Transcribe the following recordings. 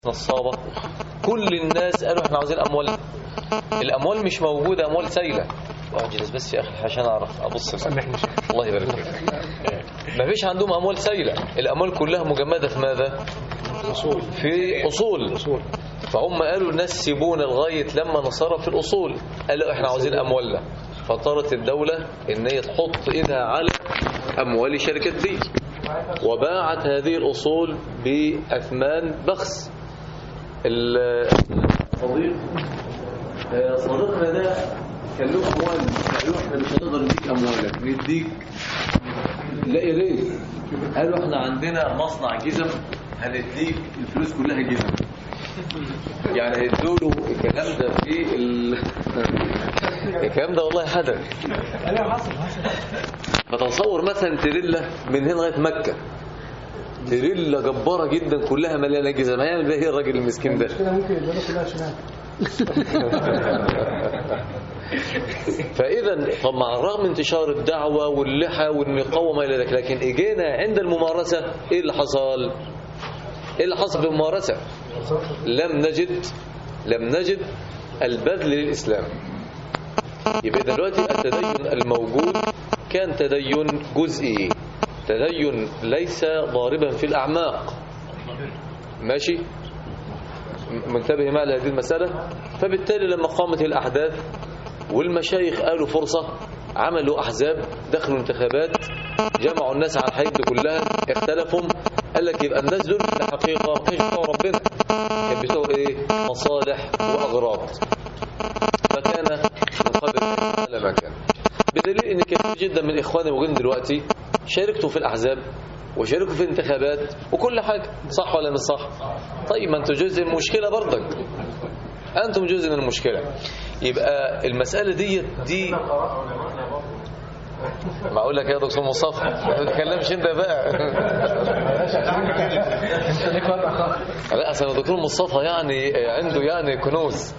نصابة كل الناس قالوا احنا عاوزين اموال الاموال مش موجودة اموال سايلة اجلس بس يا اخي عشان اعرف ابص سامحني شيخ الله يبارك فيك ما فيش عندهم اموال سايلة الاموال كلها مجمدة في ماذا اصول في اصول اصول فهم قالوا الناس سيبونا لغاية لما نصرف في الأصول قالوا احنا عاوزين أموالنا فاضطرت الدولة إن هي تحط إيدها على أموال الشركات دي وباعت هذه الأصول بأثمان بخس الصديق صديقنا ده كان له أموال قالوا احنا مش هنقدر نديك أموالك نديك لا يا ريت قالوا احنا عندنا مصنع جزم هنديك الفلوس كلها جزم يعني هيدوا له الكلام ده في ال... الكلام ده والله حدث ايوه حصل حصل فتصور مثلا تريلا من هنا لغايه مكه تريلا جباره جدا كلها مليانه جزم هيعمل بيها ايه الراجل المسكين ده كده ممكن يبقى كلها شمال فاذا طب مع الرغم من انتشار الدعوه واللحى والنقاوه وما الى ذلك لكن اجينا عند الممارسه ايه اللي حصل ايه اللي حصل بالممارسه لم نجد لم نجد البذل للإسلام يبقى دلوقتي التدين الموجود كان تدين جزئي تدين ليس ضاربا في الأعماق ماشي منتبه معي لهذه المسألة فبالتالي لما قامت الأحداث والمشايخ قالوا فرصة عملوا أحزاب دخلوا انتخابات جمعوا الناس على الحياة دي كلها اختلفوا قال لك يبقى الناس دول في الحقيقة ما كانش بتوع ربنا كان بتوع ايه مصالح وأغراض فكان من قبل على ما كان بدليل ان كثير جدا من اخواني الموجودين دلوقتي شاركتوا في الاحزاب وشاركوا في الانتخابات وكل حاجه صح ولا مش صح طيب ما انتوا جزء من المشكله برضك انتم جزء من المشكله يبقى المساله دي دي ما اقول لك يا دكتور مصطفى ما تتكلمش انت بقى انت ليك وضع خاص لا اصل الدكتور مصطفى يعني عنده يعني كنوز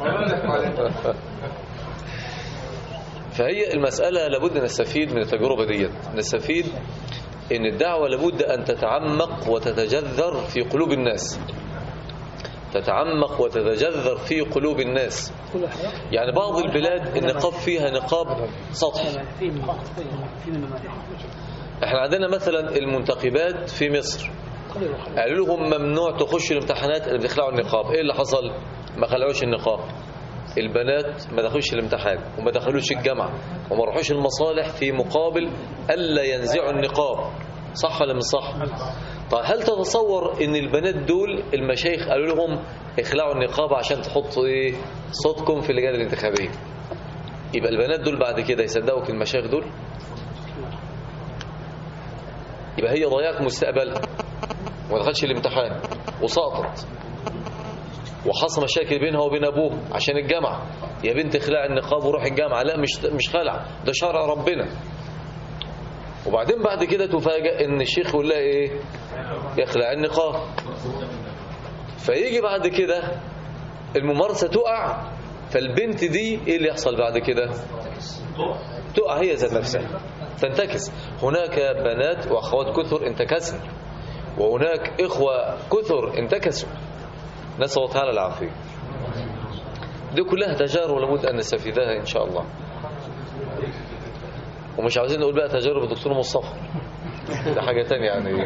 فهي المسألة لابد نستفيد من التجربة ديت نستفيد ان الدعوة لابد ان تتعمق وتتجذر في قلوب الناس تتعمق وتتجذر في قلوب الناس كل حاجة يعني بعض البلاد النقاب فيها نقاب سطحي في مقاطع في الممالك احنا عندنا مثلا المنتخبات في مصر كل الوحيد قالوا لهم ممنوع تخشوا الامتحانات اللي بيخلعوا النقاب ايه اللي حصل ما خلعوش النقاب البنات ما دخلوش الامتحان وما دخلوش الجامعة وما راحوش المصالح في مقابل ألا ينزعوا النقاب صح ولا مش صح طيب هل تتصور ان البنات دول المشايخ قالوا لهم اخلعوا النقاب عشان تحطوا ايه صوتكم في اللجان الانتخابية يبقى البنات دول بعد كده يصدقوا المشايخ دول يبقى هي ضيعت مستقبل وما دخلش الامتحان وسقطت وحصل مشاكل بينها وبين ابوه عشان الجامعه يا بنت اخلع النقاب وروح الجامعه لا مش مش خلع ده شرع ربنا وبعدين بعد كده تفاجئ ان الشيخ يقول لها ايه يخلع النقاب فيجي بعد كده الممارسه تقع فالبنت دي ايه اللي يحصل بعد كده تقع هي ذات نفسها تنتكس هناك بنات واخوات كثر انتكسن وهناك اخوه كثر انتكسوا نسأل الله تعالى العافية دي كلها تجارب لابد أن نستفيدها إن شاء الله ومش عاوزين نقول بقى تجارب الدكتور مصطفى ده حاجة تانية يعني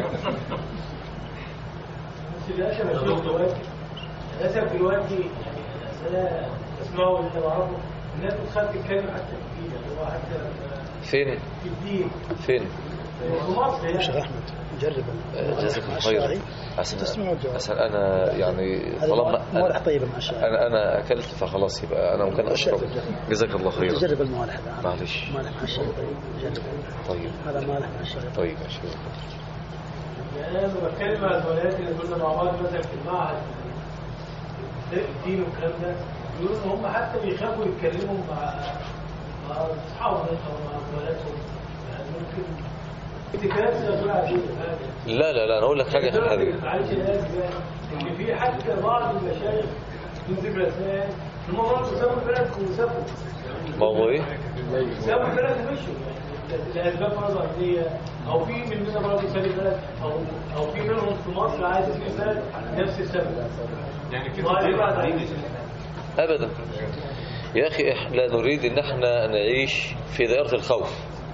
للاسف دلوقتي يعني الاسئله تسمعوا اللي بعرفه الناس بتخاف تتكلم حتى في الدين اللي هو حتى فين في الدين فين في مصر شيخ يعني احمد جرب آه، جزاك الله الشرعي. خير أسأل, تسمعوا الجواب. أسأل أنا يعني هذا طالما موالح أنا, طيبة مع الشرعي أنا أنا أكلت فخلاص يبقى أنا ممكن أشرب جزاك الله خير تجرب الموالح الآن معلش مالح مع الشرعي طيب جرب طيب هذا مالح مع الشرعي طيب ماشي يعني انا لما بتكلم مع الزملائات اللي كنا مع بعض مثلا في المعهد الدين والكلام ده بيقولوا ان هم حتى بيخافوا يتكلموا مع مع اصحابهم او مع زملائاتهم يعني ممكن اتكالات زي عاديه فاهم لا لا لا أنا أقول لك حاجة يا حبيبي معلش يا ناس يعني ان في حتى بعض المشايخ من ذكر اسماء هم برضه سابوا البلد وسافروا موضوع إيه سابوا البلد ومشوا يعني الاسباب برضه عنديه او في مننا برضه سالي بلد او او في منهم في مصر عايز يسيب بلد نفس السبب يعني في ما يبعد عن ابدا يا اخي احنا لا نريد ان احنا نعيش في دائره الخوف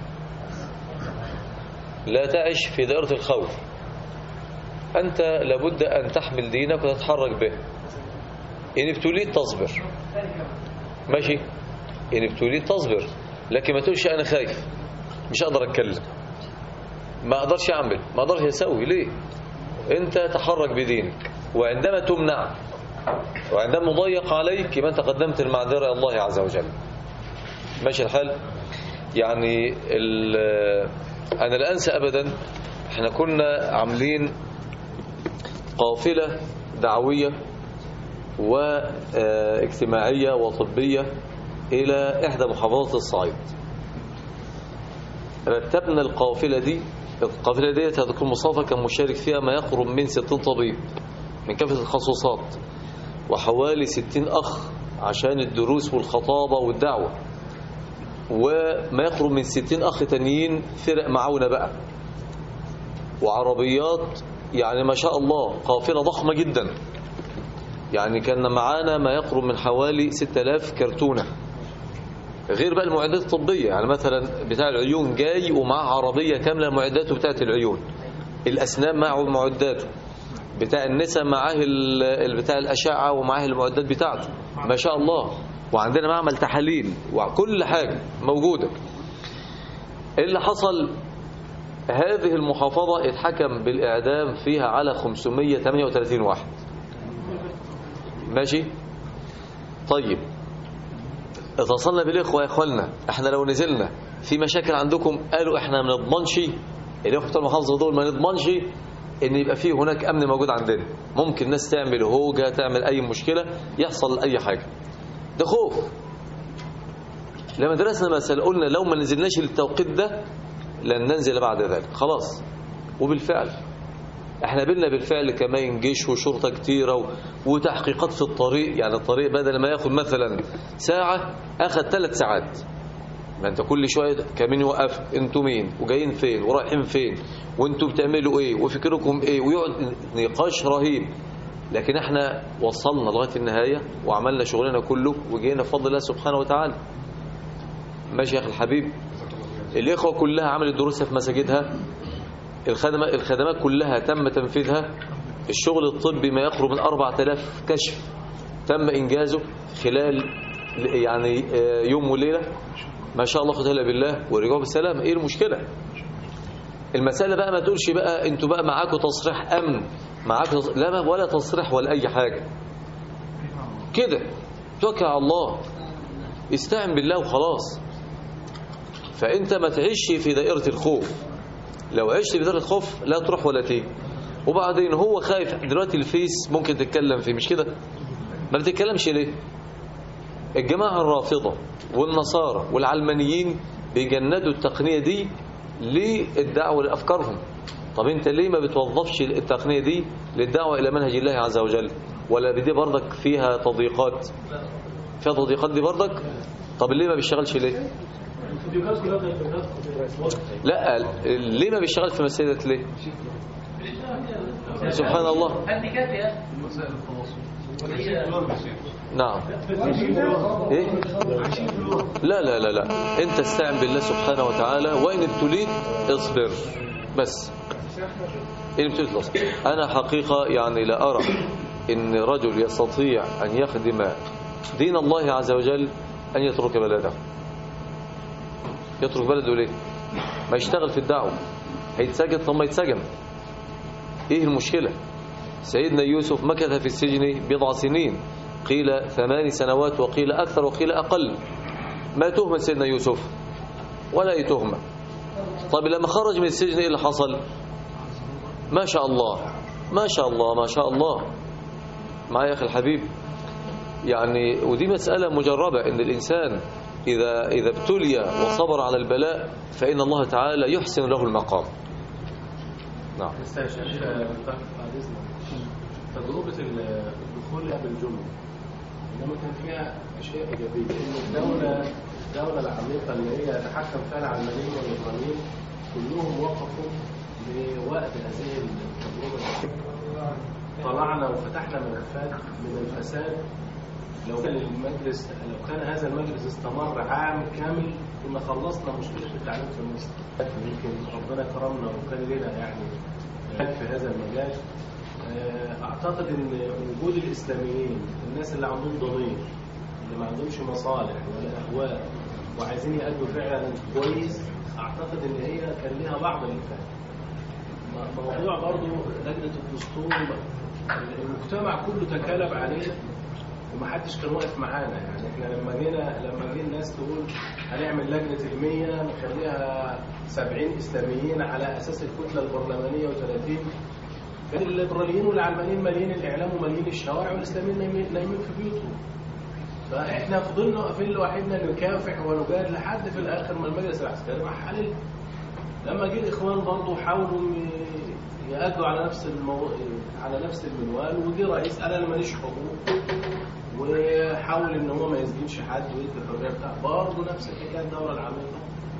لا تعش في دائره الخوف انت لابد ان تحمل دينك وتتحرك به ان ابتليت تصبر ماشي ان ابتليت تصبر لكن ما تقولش انا خايف مش هقدر اتكلم ما اقدرش اعمل ما اقدرش اسوي ليه انت تحرك بدينك وعندما تمنع وعندما مضيق عليك يبقى انت قدمت المعذره الى الله عز وجل ماشي الحال يعني ال- انا لا انسى ابدا احنا كنا عاملين قافله دعويه واجتماعيه وطبيه الى احدى محافظات الصعيد رتبنا القافله دي القافله دي هتكون مصطفى كان مشارك فيها ما يقرب من 60 طبيب من كافه التخصصات وحوالي 60 أخ عشان الدروس والخطابة والدعوة وما يقرب من 60 أخ تانيين فرق معاونا بقى وعربيات يعني ما شاء الله قافلة ضخمة جدا يعني كان معانا ما يقرب من حوالي 6000 كرتونة غير بقى المعدات الطبية يعني مثلا بتاع العيون جاي ومعاه عربية كاملة معداته بتاعت العيون الأسنان معه معداته بتاع النساء معاه ال- ال- بتاع الأشعة ومعاه المعدات بتاعته ما شاء الله وعندنا معمل تحاليل وكل حاجة موجودة إيه اللي حصل هذه المحافظة اتحكم بالإعدام فيها على 538 واحد ماشي طيب اتصلنا بالإخوة يا إخواننا احنا لو نزلنا في مشاكل عندكم قالوا احنا ما نضمنش الإخوة بتوع المحافظة دول ما نضمنش ان يبقى فيه هناك امن موجود عندنا ممكن ناس تعمل هوجة تعمل اي مشكلة يحصل اي حاجة ده خوف لما درسنا مسألة قلنا لو ما نزلناش للتوقيت ده لن ننزل بعد ذلك خلاص وبالفعل احنا بينا بالفعل كمان جيش وشرطة كتيرة و- وتحقيقات في الطريق يعني الطريق بدل ما ياخد مثلا ساعة اخد ثلاث ساعات ما انت كل شويه كمان يوقف انتوا مين وجايين فين ورايحين فين وانتوا بتعملوا ايه وفكركم ايه ويقعد نقاش رهيب لكن احنا وصلنا لغايه النهايه وعملنا شغلنا كله وجينا بفضل الله سبحانه وتعالى ماشي يا اخي الحبيب الاخوه كلها عملت دروسها في مساجدها الخدمات الخدمات كلها تم تنفيذها الشغل الطبي ما يقرب من 4000 كشف تم انجازه خلال يعني آه، يوم وليله ما شاء الله قتل بالله ورجعوا بالسلام ايه المشكله المساله بقى ما تقولش بقى انتوا بقى معاكم تصريح امن معاكم تص... لا ما- ولا تصريح ولا اي حاجه كده توكل على الله استعن بالله وخلاص فانت ما تعيش في دائره الخوف لو عشت في دائره الخوف لا تروح ولا تيجي وبعدين هو خايف دلوقتي الفيس ممكن تتكلم فيه مش كده ما بتتكلمش ليه الجماعة الرافضة والنصارى والعلمانيين بيجندوا التقنية دي للدعوة لأفكارهم طب انت ليه ما بتوظفش التقنية دي للدعوة إلى منهج الله عز وجل ولا بدي برضك فيها تضييقات فيها تضييقات دي برضك طب ليه ما بيشتغلش ليه الفيديوهات كلها كانت بتنزل. لا ليه ما بيشتغل في مسجدات ليه سبحان الله نعم ايه لا لا لا لا انت استعن بالله سبحانه وتعالى وان ابتليت اصبر بس ان ابتليت اصبر انا حقيقة يعني لا ارى ان رجل يستطيع ان يخدم دين الله عز وجل ان يترك بلده يترك بلده ليه ما يشتغل في الدعوة هيتسجن طب ما يتسجن ايه المشكلة سيدنا يوسف مكث في السجن بضع سنين قيل ثمان سنوات وقيل أكثر وقيل أقل ما تهمة سيدنا يوسف ولا أي تهمة طيب لما خرج من السجن إيه اللي حصل ما شاء الله ما شاء الله ما شاء الله معايا يا أخي الحبيب يعني ودي مسألة مجربة إن الإنسان إذا إذا ابتلي وصبر على البلاء فإن الله تعالى يحسن له المقام نعم لسه يا شيخ بعد اذنك تجربه الدخول بالجمله انما كان فيها اشياء ايجابيه ان الدوله الدولة العميقة اللي هي تحكم فيها العلمانيين والليبراليين كلهم وقفوا لوقت هذه التجربة طلعنا وفتحنا ملفات من الفساد لو كان المجلس لو كان هذا المجلس استمر عام كامل كنا خلصنا مشكلة التعليم في مصر يمكن ربنا كرمنا وكان لنا يعني في هذا المجال آه، اعتقد ان وجود الاسلاميين الناس اللي عندهم ضمير اللي ما عندهمش مصالح ولا اهواء وعايزين يأدوا فعلا كويس اعتقد ان هي كان لها بعض الانفاق موضوع برضو لجنة الدستور المجتمع كله تكالب عليه ومحدش كان واقف معانا يعني احنا لما جينا لما جه الناس تقول هنعمل لجنة المية نخليها 70 إسلاميين على أساس الكتلة البرلمانية و30 كان الليبراليين والعلمانيين مالين الإعلام ومالين الشوارع والإسلاميين نايمين نايمين في بيوتهم فاحنا فضلنا واقفين لوحدنا نكافح ونجاهد لحد في الآخر ما المجلس العسكري راح حلل لما جه الإخوان برضه حاولوا ي- يأدوا على نفس المو... على نفس المنوال وجه رئيس قال انا ماليش حقوق وحاول ان هو ما يسجنش حد ويدي الحريه بتاعته برضه نفس الحكايه الدوله العميقه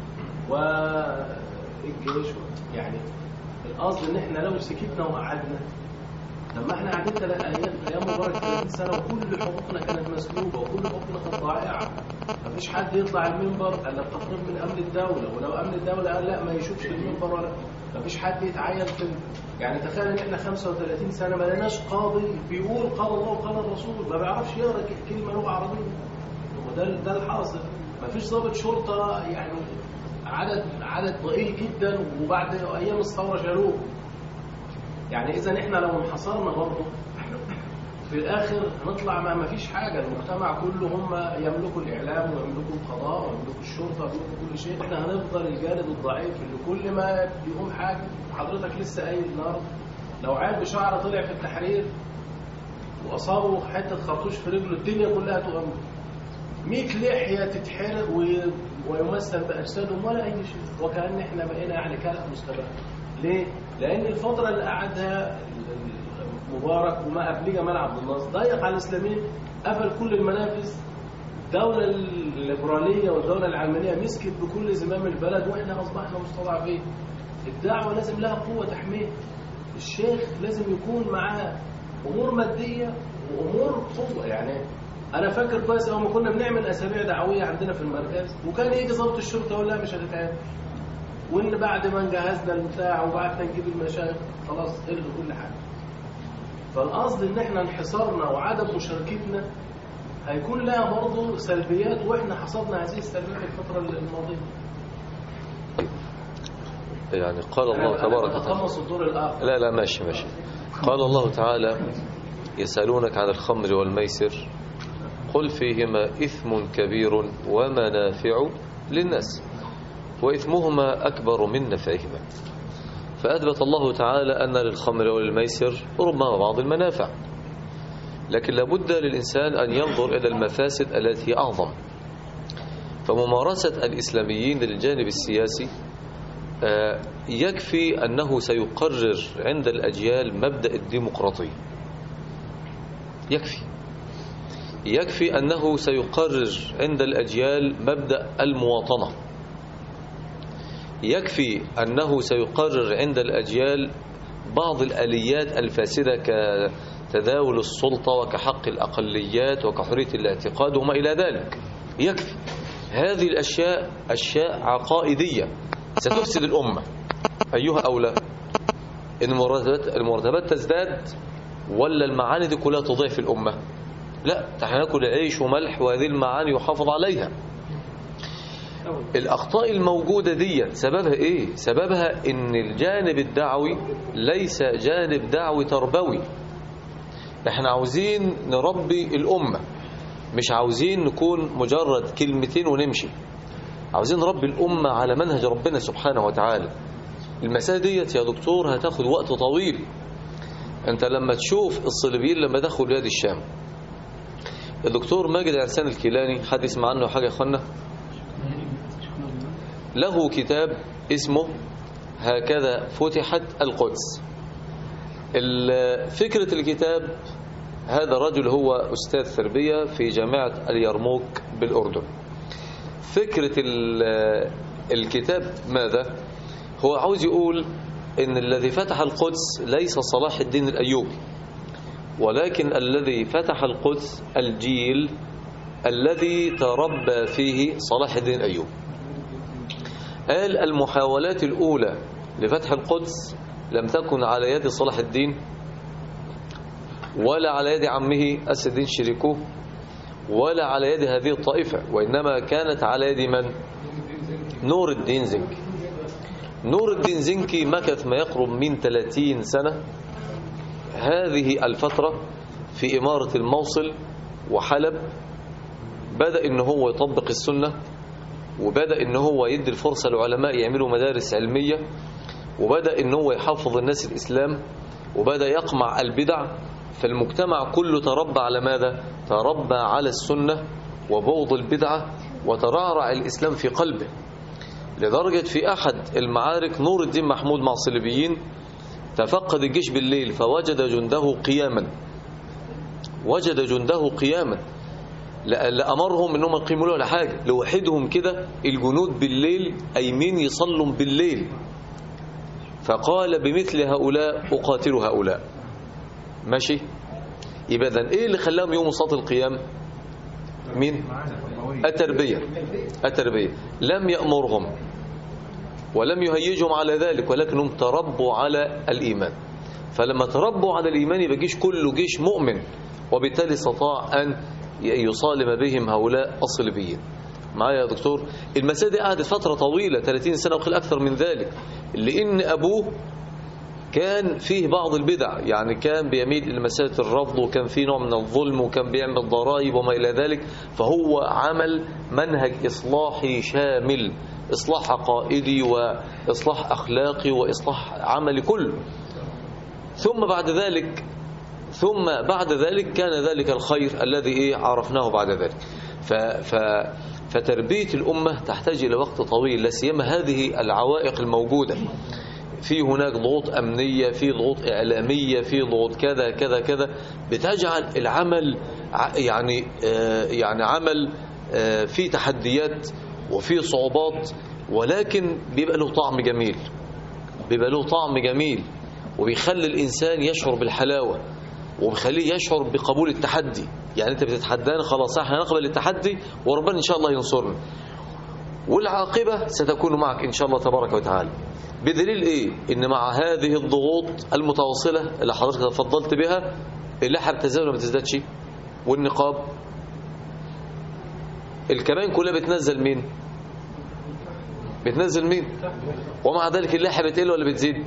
والجيش يعني القصد ان احنا لو سكتنا وقعدنا لما احنا قاعدين تل- ايام ايام مبارك 30 سنه وكل حقوقنا كانت مسلوبه وكل حقوقنا كانت ضائعه مفيش حد يطلع المنبر الا بتقرير من امن الدوله ولو امن الدوله قال لا ما يشوفش المنبر ولا مفيش حد يتعين في يعني تخيل ان احنا 35 سنه ما لقيناش قاضي بيقول قال الله وقال الرسول ما بيعرفش يقرا ك- كلمه لغه عربيه وده ده الحاصل مفيش ضابط شرطه يعني عدد عدد ضئيل جدا وبعد ايام الثوره شالوه يعني اذا احنا لو انحصرنا برضه في الاخر هنطلع ما ما فيش حاجه المجتمع كله هم يملكوا الاعلام ويملكوا القضاء ويملكوا الشرطه ويملكوا كل شيء احنا هنفضل الجانب الضعيف اللي كل ما يقوم حاجه حضرتك لسه قايل النهارده لو عيل بشعر طلع في التحرير واصابه حته خرطوش في رجله الدنيا كلها تقوم 100 لحيه تتحرق وي- ويمثل باجسادهم ولا اي شيء وكان احنا بقينا يعني كلأ مستبق ليه؟ لان الفتره اللي قعدها مبارك وما قبل جمال عبد الناصر ضيق على الاسلاميين قفل كل المنافذ الدولة الليبرالية والدولة العلمانية مسكت بكل زمام البلد واحنا اصبحنا مستضعفين الدعوة لازم لها قوة تحميه الشيخ لازم يكون معاه امور مادية وامور قوة يعني انا فاكر كويس اول ما كنا بنعمل اسابيع دعوية عندنا في المركز وكان يجي ضابط الشرطة يقول لا مش هتتعمل وان بعد ما جهزنا البتاع وبعتنا نجيب المشايخ خلاص الغوا كل حاجة فالقصد ان احنا انحصارنا وعدم مشاركتنا هيكون لها برضه سلبيات واحنا حصدنا هذه السلبيات الفتره الماضيه يعني قال الله تبارك وتعالى تقمص الدور الاخر لا لا ماشي ماشي قال الله تعالى يسألونك عن الخمر والميسر قل فيهما إثم كبير ومنافع للناس وإثمهما أكبر من نفعهما فأثبت الله تعالى أن للخمر وللميسر ربما بعض المنافع لكن لابد للإنسان أن ينظر إلى المفاسد التي هي أعظم فممارسة الإسلاميين للجانب السياسي آه، يكفي أنه سيقرر عند الأجيال مبدأ الديمقراطية يكفي يكفي أنه سيقرر عند الأجيال مبدأ المواطنة يكفي أنه سيقرر عند الأجيال بعض الآليات الفاسدة كتداول السلطة وكحق الأقليات وكحرية الاعتقاد وما إلى ذلك يكفي هذه الأشياء أشياء عقائدية ستفسد الأمة أيها أولى إن المرتبات, المرتبات تزداد ولا المعاني دي كلها تضيع في الأمة لا احنا ناكل عيش وملح وهذه المعاني يحافظ عليها الأخطاء الموجودة دي سببها إيه؟ سببها إن الجانب الدعوي ليس جانب دعوي تربوي احنا عاوزين نربي الأمة مش عاوزين نكون مجرد كلمتين ونمشي عاوزين نربي الأمة على منهج ربنا سبحانه وتعالى المسألة ديت يا دكتور هتاخد وقت طويل انت لما تشوف الصليبيين لما دخلوا بلاد الشام الدكتور ماجد عرسان الكيلاني حد يسمع عنه حاجة يا اخوانا له كتاب اسمه هكذا فتحت القدس ال- فكرة الكتاب هذا الرجل هو أستاذ تربية في جامعة اليرموك بالأردن فكرة ال- الكتاب ماذا هو عاوز يقول ان الذي فتح القدس ليس صلاح الدين الأيوبي ولكن الذي فتح القدس الجيل الذي تربى فيه صلاح الدين الأيوبي قال المحاولات الأولى لفتح القدس لم تكن على يد صلاح الدين ولا على يد عمه أسد الدين شريكوه ولا على يد هذه الطائفة وإنما كانت على يد من؟ نور الدين زنكي نور الدين زنكي مكث ما يقرب من 30 سنة هذه الفترة في إمارة الموصل وحلب بدأ إن هو يطبق السنة وبدأ إن هو يدي الفرصة للعلماء يعملوا مدارس علمية وبدأ إن هو يحفظ الناس الإسلام وبدأ يقمع البدع فالمجتمع كله تربى على ماذا؟ تربى على السنة وبغض البدعة وترعرع الإسلام في قلبه لدرجة في أحد المعارك نور الدين محمود مع الصليبيين تفقد الجيش بالليل فوجد جنده قياما وجد جنده قياما لا- لأمرهم انهم يقيموا له لحاجة لوحدهم كده الجنود بالليل أيمين يصلوا بالليل فقال بمثل هؤلاء أقاتل هؤلاء ماشي يبقى إذن ايه اللي خلاهم يوم صلاة القيام مين التربية التربية لم يأمرهم ولم يهيجهم على ذلك ولكنهم تربوا على الإيمان فلما تربوا على الإيمان يبقى جيش كله جيش مؤمن وبالتالي استطاع أن يصالم بهم هؤلاء الصليبيين معايا يا دكتور المسألة دي قعدت فترة طويلة 30 سنة وقل أكثر من ذلك لأن أبوه كان فيه بعض البدع يعني كان بيميل إلى مسألة الرفض وكان فيه نوع من الظلم وكان بيعمل ضرائب وما إلى ذلك فهو عمل منهج إصلاحي شامل إصلاح عقائدي وإصلاح أخلاقي وإصلاح عملي كله ثم بعد ذلك ثم بعد ذلك كان ذلك الخير الذي إيه عرفناه بعد ذلك ف ف فتربية الأمة تحتاج إلى وقت طويل لا سيما هذه العوائق الموجودة في هناك ضغوط أمنية في ضغوط إعلامية في ضغوط كذا كذا كذا بتجعل العمل ع- يعني آه، يعني عمل آه، فيه تحديات وفيه صعوبات ولكن بيبقى له طعم جميل بيبقى له طعم جميل وبيخلي الإنسان يشعر بالحلاوة وبيخليه يشعر بقبول التحدي يعني أنت بتتحدانا خلاص احنا هنقبل التحدي وربنا إن شاء الله ينصرنا والعاقبة ستكون معك إن شاء الله تبارك وتعالى بدليل إيه إن مع هذه الضغوط المتواصلة اللي حضرتك تفضلت بها اللحى بتزداد ولا ما بتزدادش والنقاب الكمان كلها بتنزل مين بتنزل مين ومع ذلك اللحى بتقل ولا بتزيد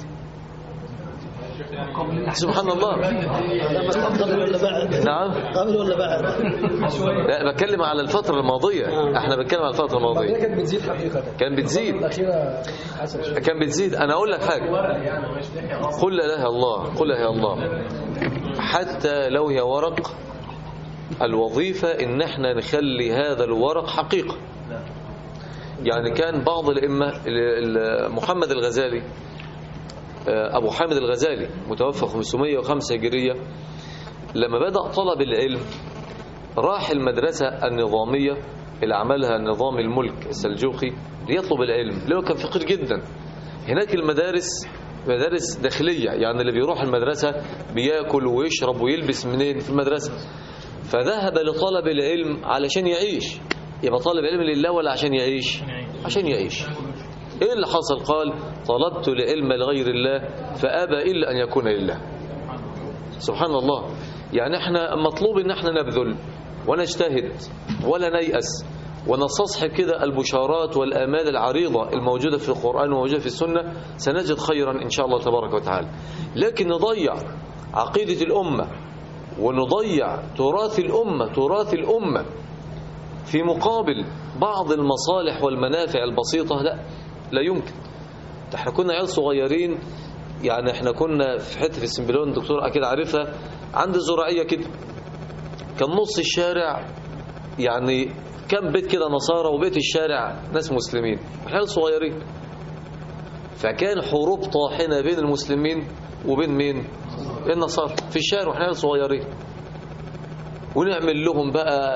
سبحان الله قبل ولا بعد نعم قبل ولا بعد لا بتكلم على الفترة الماضية احنا بنتكلم على الفترة الماضية كانت بتزيد حقيقة كان بتزيد الأخيرة حسن شوية. كان بتزيد انا اقول لك حاجة قل لا اله الا الله قل لا اله الا الله حتى لو هي ورق الوظيفة ان احنا نخلي هذا الورق حقيقة يعني كان بعض الائمه ال- ال- محمد الغزالي آه، ابو حامد الغزالي متوفى 505 هجرية لما بدأ طلب العلم راح المدرسة النظامية اللي عملها نظام الملك السلجوقي ليطلب العلم لأنه كان فقير جدا هناك المدارس مدارس داخلية يعني اللي بيروح المدرسة بياكل ويشرب ويلبس منين في المدرسة فذهب لطلب العلم علشان يعيش يبقى طالب علم لله ولا عشان يعيش عشان يعيش ايه اللي حصل قال طلبت العلم لغير الله فأبى إلا أن يكون لله سبحان الله يعني احنا مطلوب ان احنا نبذل ونجتهد ولا نيأس ونستصحب كده البشارات والآمال العريضة الموجودة في القرآن وموجودة في السنة سنجد خيرا إن شاء الله تبارك وتعالى لكن نضيع عقيدة الأمة ونضيع تراث الأمة تراث الأمة في مقابل بعض المصالح والمنافع البسيطة لا لا يمكن احنا كنا عيال صغيرين يعني احنا كنا في حته في السنبلون الدكتور اكيد عارفها عند زراعيه كده كان نص الشارع يعني كم بيت كده نصارى وبيت الشارع ناس مسلمين احنا عيال صغيرين فكان حروب طاحنه بين المسلمين وبين مين النصارى في الشارع واحنا عيال صغيرين ونعمل لهم بقى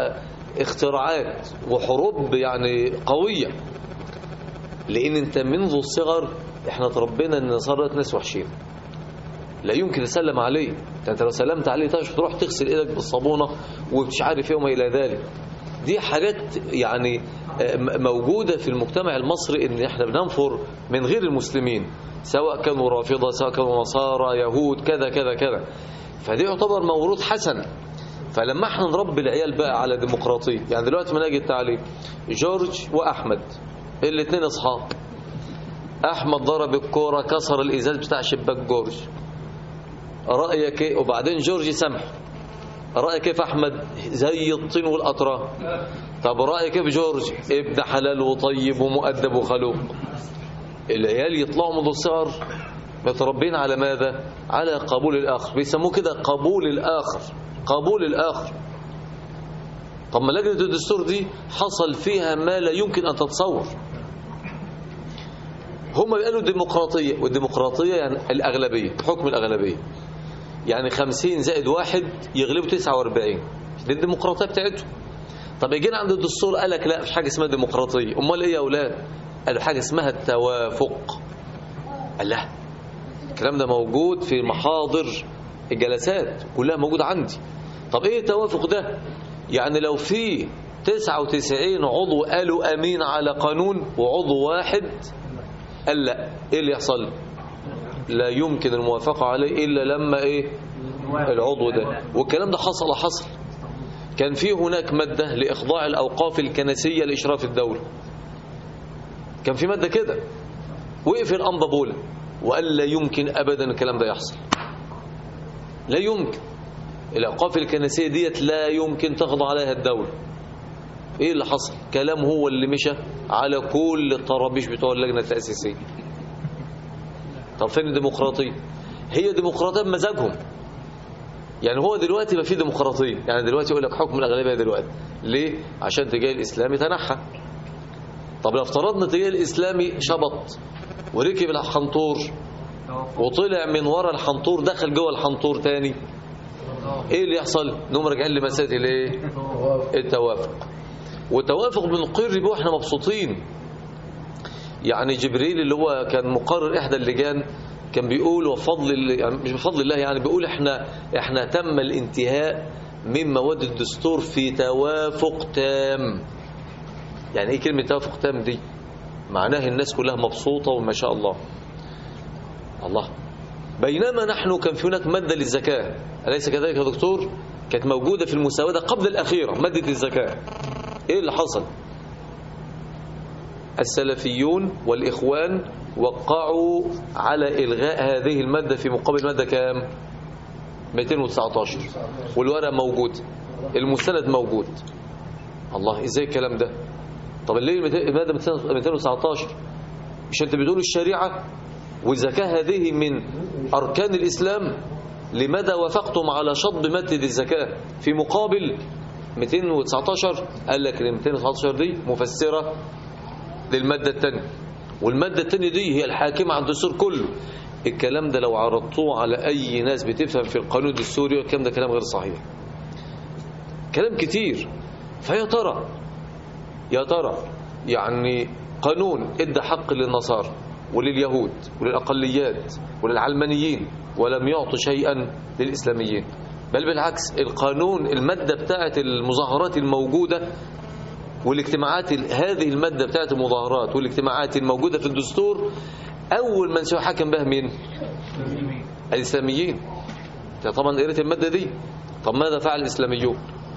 اختراعات وحروب يعني قوية لأن أنت منذ الصغر احنا تربينا أن صارت ناس وحشين لا يمكن تسلم عليه ده انت لو سلمت عليه تش- تروح تغسل ايدك بالصابونه ومش عارف ايه وما الى ذلك دي حاجات يعني آه، م- موجوده في المجتمع المصري ان احنا بننفر من غير المسلمين سواء كانوا رافضه سواء كانوا نصارى يهود كذا كذا كذا فدي يعتبر موروث حسن فلما احنا نربي العيال بقى على ديمقراطيه يعني دلوقتي مناهج التعليم جورج واحمد الاثنين اصحاب احمد ضرب الكوره كسر الازاز بتاع شباك جورج رأيك ايه وبعدين جورج سامح رأيك كيف أحمد زي الطين والأطراف طب رأيك كيف جورج ابن حلال وطيب ومؤدب وخلوق العيال يطلعوا منذ الصغر متربين على ماذا على قبول الآخر بيسموه كده قبول الآخر قبول الآخر طب ما لجنة الدستور دي حصل فيها ما لا يمكن أن تتصور هم قالوا ديمقراطية والديمقراطية يعني الأغلبية حكم الأغلبية يعني 50 زائد واحد يغلبوا 49 دي الديمقراطية بتاعتهم طب يجينا عند الدستور قال لك لا مفيش حاجة اسمها ديمقراطية أمال إيه يا أولاد قالوا حاجة اسمها التوافق قال لا الكلام ده موجود في محاضر الجلسات كلها موجودة عندي طب إيه التوافق ده يعني لو في 99 عضو قالوا أمين على قانون وعضو واحد قال لا إيه اللي يحصل لا يمكن الموافقة عليه إلا لما إيه العضو ده والكلام ده حصل حصل كان في هناك مادة لإخضاع الأوقاف الكنسية لإشراف الدولة كان في مادة كده وقف الأنبا بولا وقال لا يمكن أبدا الكلام ده يحصل لا يمكن الأوقاف الكنسية ديت لا يمكن تخضع عليها الدولة ايه اللي حصل كلام هو اللي مشى على كل الطرابيش بتوع اللجنة التأسيسية طب فين الديمقراطية هي ديمقراطية بمزاجهم يعني هو دلوقتي ما في ديمقراطية يعني دلوقتي يقول لك حكم الأغلبية دلوقتي ليه عشان تجاه الإسلامي تنحى طب لو افترضنا تجاه الإسلامي شبط وركب الحنطور وطلع من ورا الحنطور دخل جوه الحنطور تاني ايه اللي يحصل نقوم راجعين لمسائل الايه التوافق والتوافق بنقر بيه واحنا مبسوطين يعني جبريل اللي هو كان مقرر احدى اللجان كان بيقول وفضل ال- يعني مش بفضل الله يعني بيقول احنا احنا تم الانتهاء من مواد الدستور في توافق تام يعني ايه كلمه توافق تام دي معناها الناس كلها مبسوطه وما شاء الله الله بينما نحن كان في هناك ماده للزكاه اليس كذلك يا دكتور كانت موجوده في المسوده قبل الاخيره ماده الزكاه ايه اللي حصل السلفيون والإخوان وقعوا على إلغاء هذه المادة في مقابل مادة كام 219 والورقة موجود المستند موجود الله ازاي الكلام ده طب ليه المادة 219 مش انت بتقول الشريعة والزكاة هذه من أركان الإسلام لماذا وافقتم على شطب مادة الزكاة في مقابل 219 قال لك ال 219 دي مفسرة للمادة الثانية والمادة الثانية دي هي الحاكمة عن الدستور كله الكلام ده لو عرضتوه على أي ناس بتفهم في القانون الدستوري الكلام ده كلام غير صحيح كلام كتير فيا ترى يا ترى يعني قانون ادى حق للنصارى ولليهود وللأقليات وللعلمانيين ولم يعطوا شيئا للإسلاميين بل بالعكس القانون المادة بتاعت المظاهرات الموجودة والاجتماعات هذه المادة بتاعت المظاهرات والاجتماعات الموجودة في الدستور أول من سيحكم بها مين الإسلاميين أنت طبعا قريت المادة دي طب ماذا فعل الإسلاميون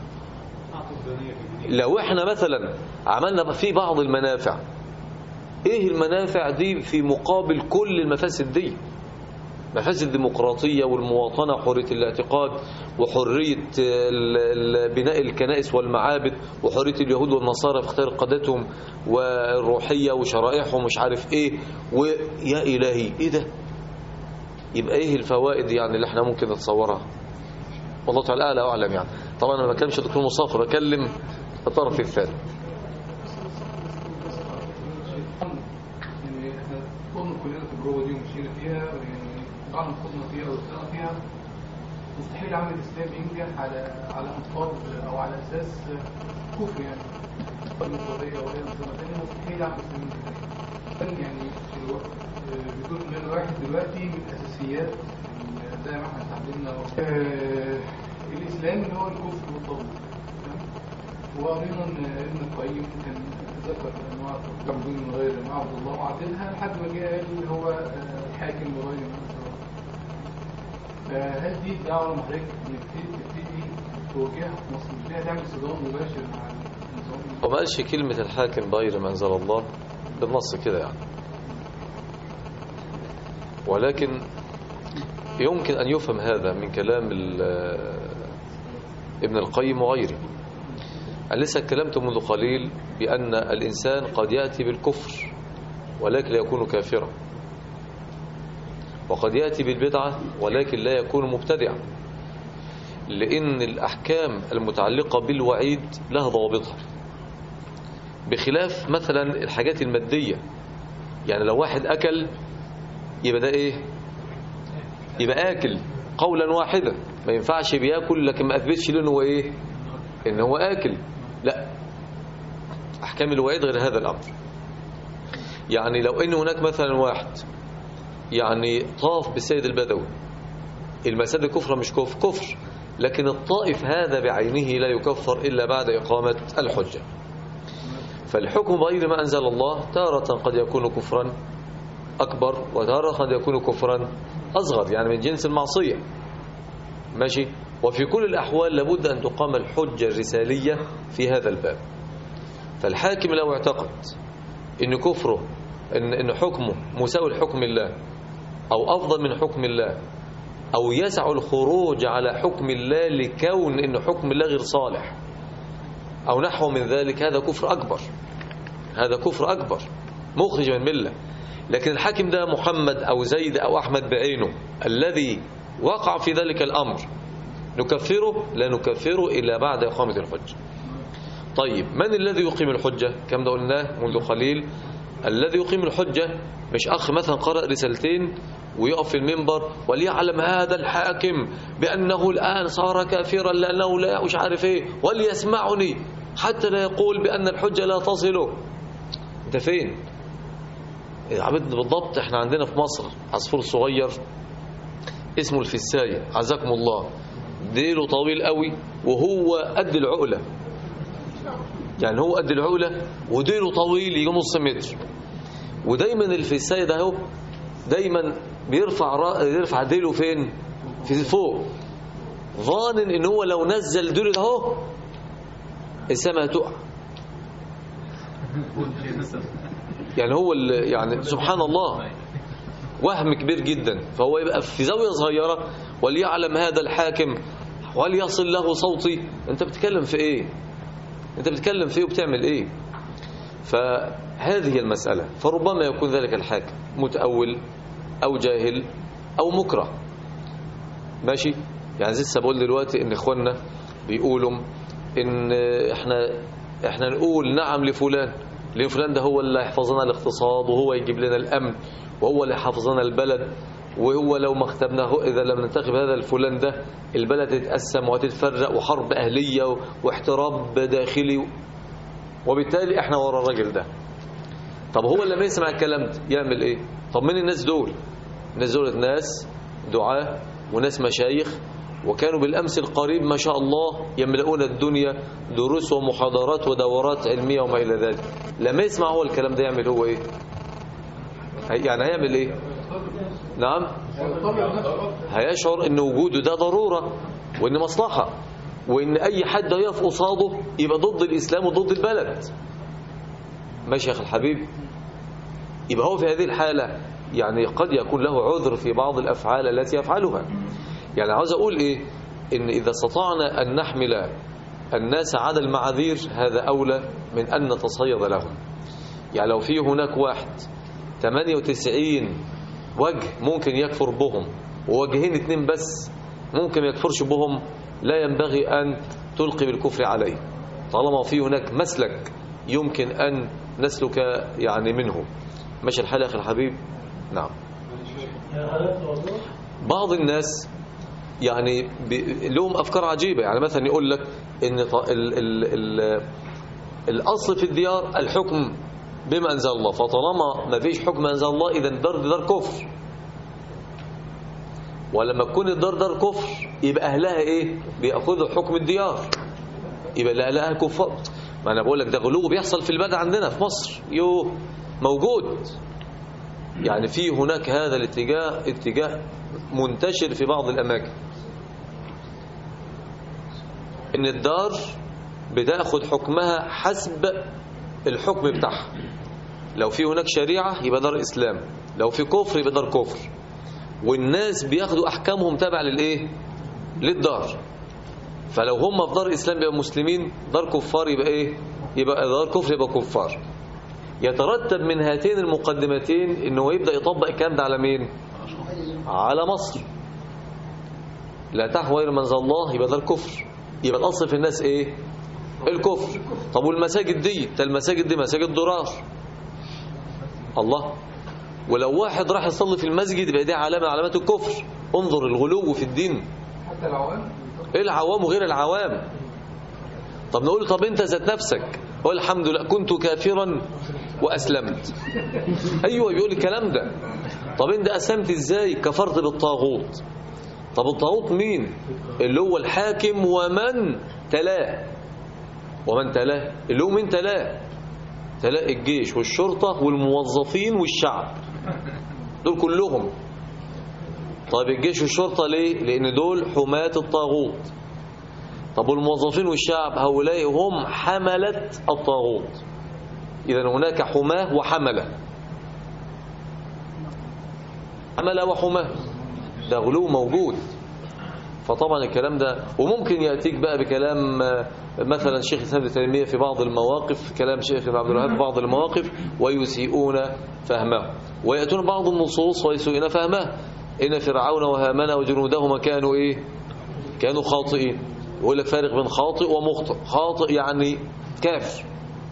لو احنا مثلا عملنا في بعض المنافع ايه المنافع دي في مقابل كل المفاسد دي مفاسد الديمقراطية والمواطنة وحرية الاعتقاد وحرية ال- ال- بناء الكنائس والمعابد وحرية اليهود والنصارى في اختيار قادتهم والروحية وشرائعهم ومش عارف ايه ويا إلهي ايه ده يبقى ايه الفوائد يعني اللي احنا ممكن نتصورها والله تعالى أعلى وأعلم يعني طبعا أنا ما بكلمش دكتور مصطفى بكلم الطرف الثاني يعني احنا قمنا كلنا التجربه دي ومشينا فيها يعني طبعا خدنا فيها ودخلنا فيها مستحيل عمل الاسلام ينجح على على انصاب او على اساس كفر يعني المفوضيه وهي انظمه ثانيه مستحيل عمل الاسلام ينجح كان يعني الو- آه، بيقول ان الواحد دلوقتي من الاساسيات زي ما احنا اتعلمنا آه، الاسلام اللي هو الكفر والطاغوت تمام؟ وقرينا ان ابن القيم كان ذكر انواع التوحيد من غير ما عبد الله وعدلها لحد ما جه قال هو آه، الحاكم بغير ما انزل الله. فهل دي الدعوه لما حضرتك نبتدي تبتدي توجهها في مصر مش ليها تعمل صدام مباشر مع النظام وما قالش كلمة الحاكم بغير ما أنزل الله بالنص كده يعني ولكن يمكن أن يفهم هذا من كلام ال- ابن القيم وغيره أنا لسه اتكلمت منذ قليل بأن الإنسان قد يأتي بالكفر ولكن لا يكون كافرا وقد يأتي بالبدعة ولكن لا يكون مبتدعا لأن الأحكام المتعلقة بالوعيد لها ضوابطها بخلاف مثلا الحاجات المادية يعني لو واحد أكل يبقى ده إيه يبقى آكل قولا واحدا ما ينفعش بياكل لكن ما أثبتش له إن هو إيه إن هو آكل لا أحكام الوعيد غير هذا الأمر يعني لو إن هناك مثلا واحد يعني طاف بالسيد البدوي المسألة كفر مش كفر كفر لكن الطائف هذا بعينه لا يكفر إلا بعد إقامة الحجة فالحكم بغير ما أنزل الله تارة قد يكون كفرا أكبر وتارة قد يكون كفرا أصغر يعني من جنس المعصية ماشي وفي كل الأحوال لابد أن تقام الحجة الرسالية في هذا الباب فالحاكم لو اعتقد أن كفره أن, إن حكمه مساوي لحكم الله أو أفضل من حكم الله أو يسع الخروج على حكم الله لكون أن حكم الله غير صالح أو نحو من ذلك هذا كفر أكبر هذا كفر أكبر مخرج من ملة لكن الحاكم ده محمد أو زيد أو أحمد بعينه الذي وقع في ذلك الأمر نكفره لا نكفره إلا بعد إقامة الحجة طيب من الذي يقيم الحجة كم ده قلناه منذ قليل الذي يقيم الحجة مش أخ مثلا قرأ رسالتين ويقف في المنبر وليعلم هذا الحاكم بأنه الآن صار كافرا لأنه لا مش عارف إيه وليسمعني حتى لا يقول بأن الحجة لا تصله أنت فين عبد بالضبط احنا عندنا في مصر عصفور صغير اسمه الفساية عزكم الله ديله طويل قوي وهو قد العقلة يعني هو قد العقلة وديله طويل يجي نص متر ودايما الفساية ده هو دايما بيرفع رأ... يرفع ديله فين في فوق ظانن ان هو لو نزل ديله ده اهو السماء هتقع يعني هو ال- يعني سبحان الله وهم كبير جدا فهو يبقى في زاوية صغيرة وليعلم هذا الحاكم وليصل له صوتي انت بتتكلم في ايه انت بتتكلم في ايه وبتعمل ايه فهذه المسألة فربما يكون ذلك الحاكم متأول أو جاهل أو مكره ماشي يعني لسه بقول دلوقتي ان اخواننا بيقولوا ان احنا احنا نقول نعم لفلان لان فلان ده هو اللي يحفظ لنا الاقتصاد وهو يجيب لنا الامن وهو اللي يحفظ لنا البلد وهو لو ما اختبناه اذا لم ننتخب هذا الفلان ده البلد تتقسم وهتتفرق وحرب اهليه واحتراب داخلي وبالتالي احنا ورا الراجل ده طب هو لما يسمع الكلام ده يعمل ايه طب مين الناس دول الناس دول ناس دعاة وناس مشايخ وكانوا بالأمس القريب ما شاء الله يملؤون الدنيا دروس ومحاضرات ودورات علمية وما إلى ذلك لما يسمع هو الكلام ده يعمل هو إيه هي- يعني هيعمل إيه نعم هيشعر ان وجوده ده ضرورة وان مصلحة وان اي حد يقف قصاده يبقى ضد الاسلام وضد البلد ماشي يا اخي الحبيب يبقى هو في هذه الحالة يعني قد يكون له عذر في بعض الافعال التي يفعلها يعني عاوز اقول ايه ان اذا استطعنا ان نحمل الناس على المعاذير هذا اولى من ان نتصيد لهم يعني لو في هناك واحد 98 وجه ممكن يكفر بهم ووجهين اتنين بس ممكن ما يكفرش بهم لا ينبغي أن تلقي بالكفر عليه طالما في هناك مسلك يمكن أن نسلك يعني منه ماشي الحال يا أخي الحبيب نعم يا حضرتك موضوع بعض الناس يعني ب... لهم افكار عجيبه يعني مثلا يقول لك ان ط... ال... ال... ال... الاصل في الديار الحكم بما انزل الله فطالما ما فيش حكم انزل الله اذا الدار دي دار كفر ولما تكون الدار دار كفر يبقى اهلها ايه بياخذوا حكم الديار يبقى اللي اهلها كفار ما انا بقول لك ده غلو بيحصل في البلد عندنا في مصر يو موجود يعني في هناك هذا الاتجاه اتجاه منتشر في بعض الاماكن ان الدار بتاخد حكمها حسب الحكم بتاعها لو في هناك شريعه يبقى دار اسلام لو في كفر يبقى دار كفر والناس بياخدوا احكامهم تابع للايه للدار فلو هم في دار اسلام يبقى مسلمين دار كفار يبقى ايه يبقى دار كفر يبقى كفار يترتب من هاتين المقدمتين انه يبدا يطبق الكلام ده على مين على مصر لا تحوى غير منزل الله يبقى ده الكفر يبقى الاصل في الناس ايه الكفر طب والمساجد دي ده المساجد دي مساجد ضرار الله ولو واحد راح يصلي في المسجد يبقى دي علامه من علامات الكفر انظر الغلو في الدين حتى العوام ايه العوام وغير العوام طب نقول له طب انت ذات نفسك هو الحمد لله كنت كافرا واسلمت ايوه بيقول الكلام ده طب انت اسلمت ازاي كفرت بالطاغوت طب الطاغوت مين اللي هو الحاكم ومن تلاه ومن تلاه اللي هو مين تلاه تلاه الجيش والشرطه والموظفين والشعب دول كلهم طيب الجيش والشرطه ليه لان دول حماة الطاغوت طب والموظفين والشعب هؤلاء هم حملة الطاغوت إذا هناك حماة وحملة حملة وحماة ده غلو موجود فطبعا الكلام ده وممكن يأتيك بقى بكلام آه، مثلا شيخ الإسلام ابن تيمية في بعض المواقف كلام شيخ ابن عبد الوهاب في بعض المواقف ويسيئون فهمه ويأتون بعض النصوص ويسيئون فهمه إن فرعون وهامان وجنودهما كانوا إيه كانوا خاطئين يقول لك فارق بين خاطئ ومخطئ خاطئ يعني كافر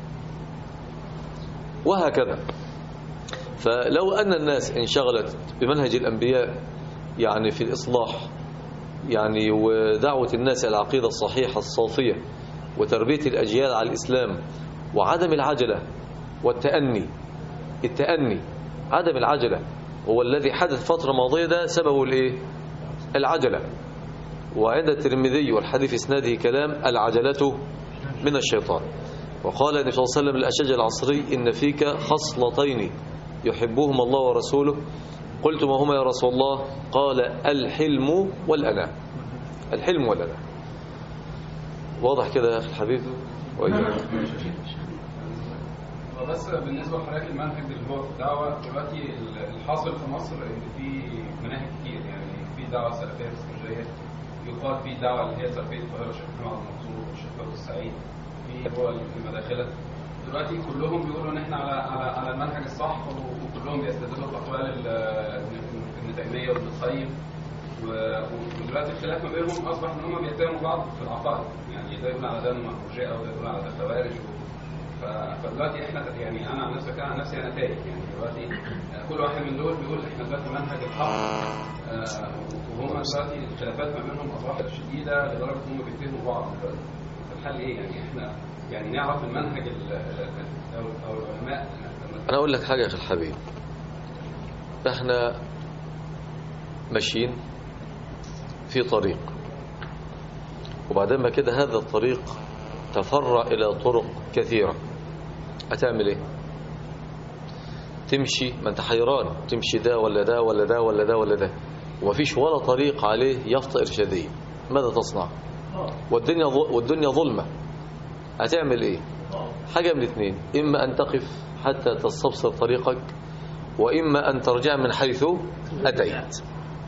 وهكذا فلو أن الناس انشغلت بمنهج الأنبياء يعني في الإصلاح يعني ودعوة الناس إلى العقيدة الصحيحة الصافية وتربية الأجيال على الإسلام وعدم العجلة والتأني التأني عدم العجلة هو الذي حدث فترة ماضية ده سببه الإيه؟ العجلة وعند الترمذي والحديث اسناده كلام العجلة من الشيطان وقال النبي صلى الله عليه وسلم للأشج العصري إن فيك خصلتين يحبهما الله ورسوله قلت ما هما يا رسول الله قال الحلم والأناء الحلم والأناء واضح كده يا أخي الحبيب وإياك وبس بالنسبه لحضرتك المنهج اللي هو في الدعوه دلوقتي الحاصل في مصر ان في مناهج كتير يعني في دعوه سلفيه في اسكندريه يقال في دعوه اللي هي سلفيه القاهره الشيخ محمد المنصور والشيخ فاروق السعيد في هو المداخله دلوقتي كلهم بيقولوا ان احنا على على على المنهج الصح وكلهم بيستدلوا باقوال ال- ابن تيميه وابن القيم و- ودلوقتي الخلاف ما بينهم اصبح ان هم بيتهموا بعض في العقائد يعني ده يقول على ده مرجئه وده يقول على ده خوارج و- ف- فدلوقتي احنا يعني انا عن نفسي كان عن نفسي انا تايه يعني دلوقتي كل واحد من دول بيقول احنا دلوقتي منهج الحق آه، وهم دلوقتي الخلافات ما بينهم اصبحت شديده لدرجه ان هم بيتهموا بعض دلوقتي فالحل ايه يعني احنا يعني نعرف المنهج ال- ال- او او العلماء أنا أقول لك حاجة يا أخي الحبيب إحنا ماشيين في طريق وبعدين ما كده هذا الطريق تفرع إلى طرق كثيرة هتعمل إيه تمشي ما أنت حيران تمشي ده ولا ده ولا ده ولا ده ولا ده ومفيش ولا طريق عليه يفطى إرشادية ماذا تصنع والدنيا ظ- والدنيا ظلمة هتعمل إيه حاجة من اثنين إما أن تقف حتى تستبصر طريقك وإما أن ترجع من حيث أتيت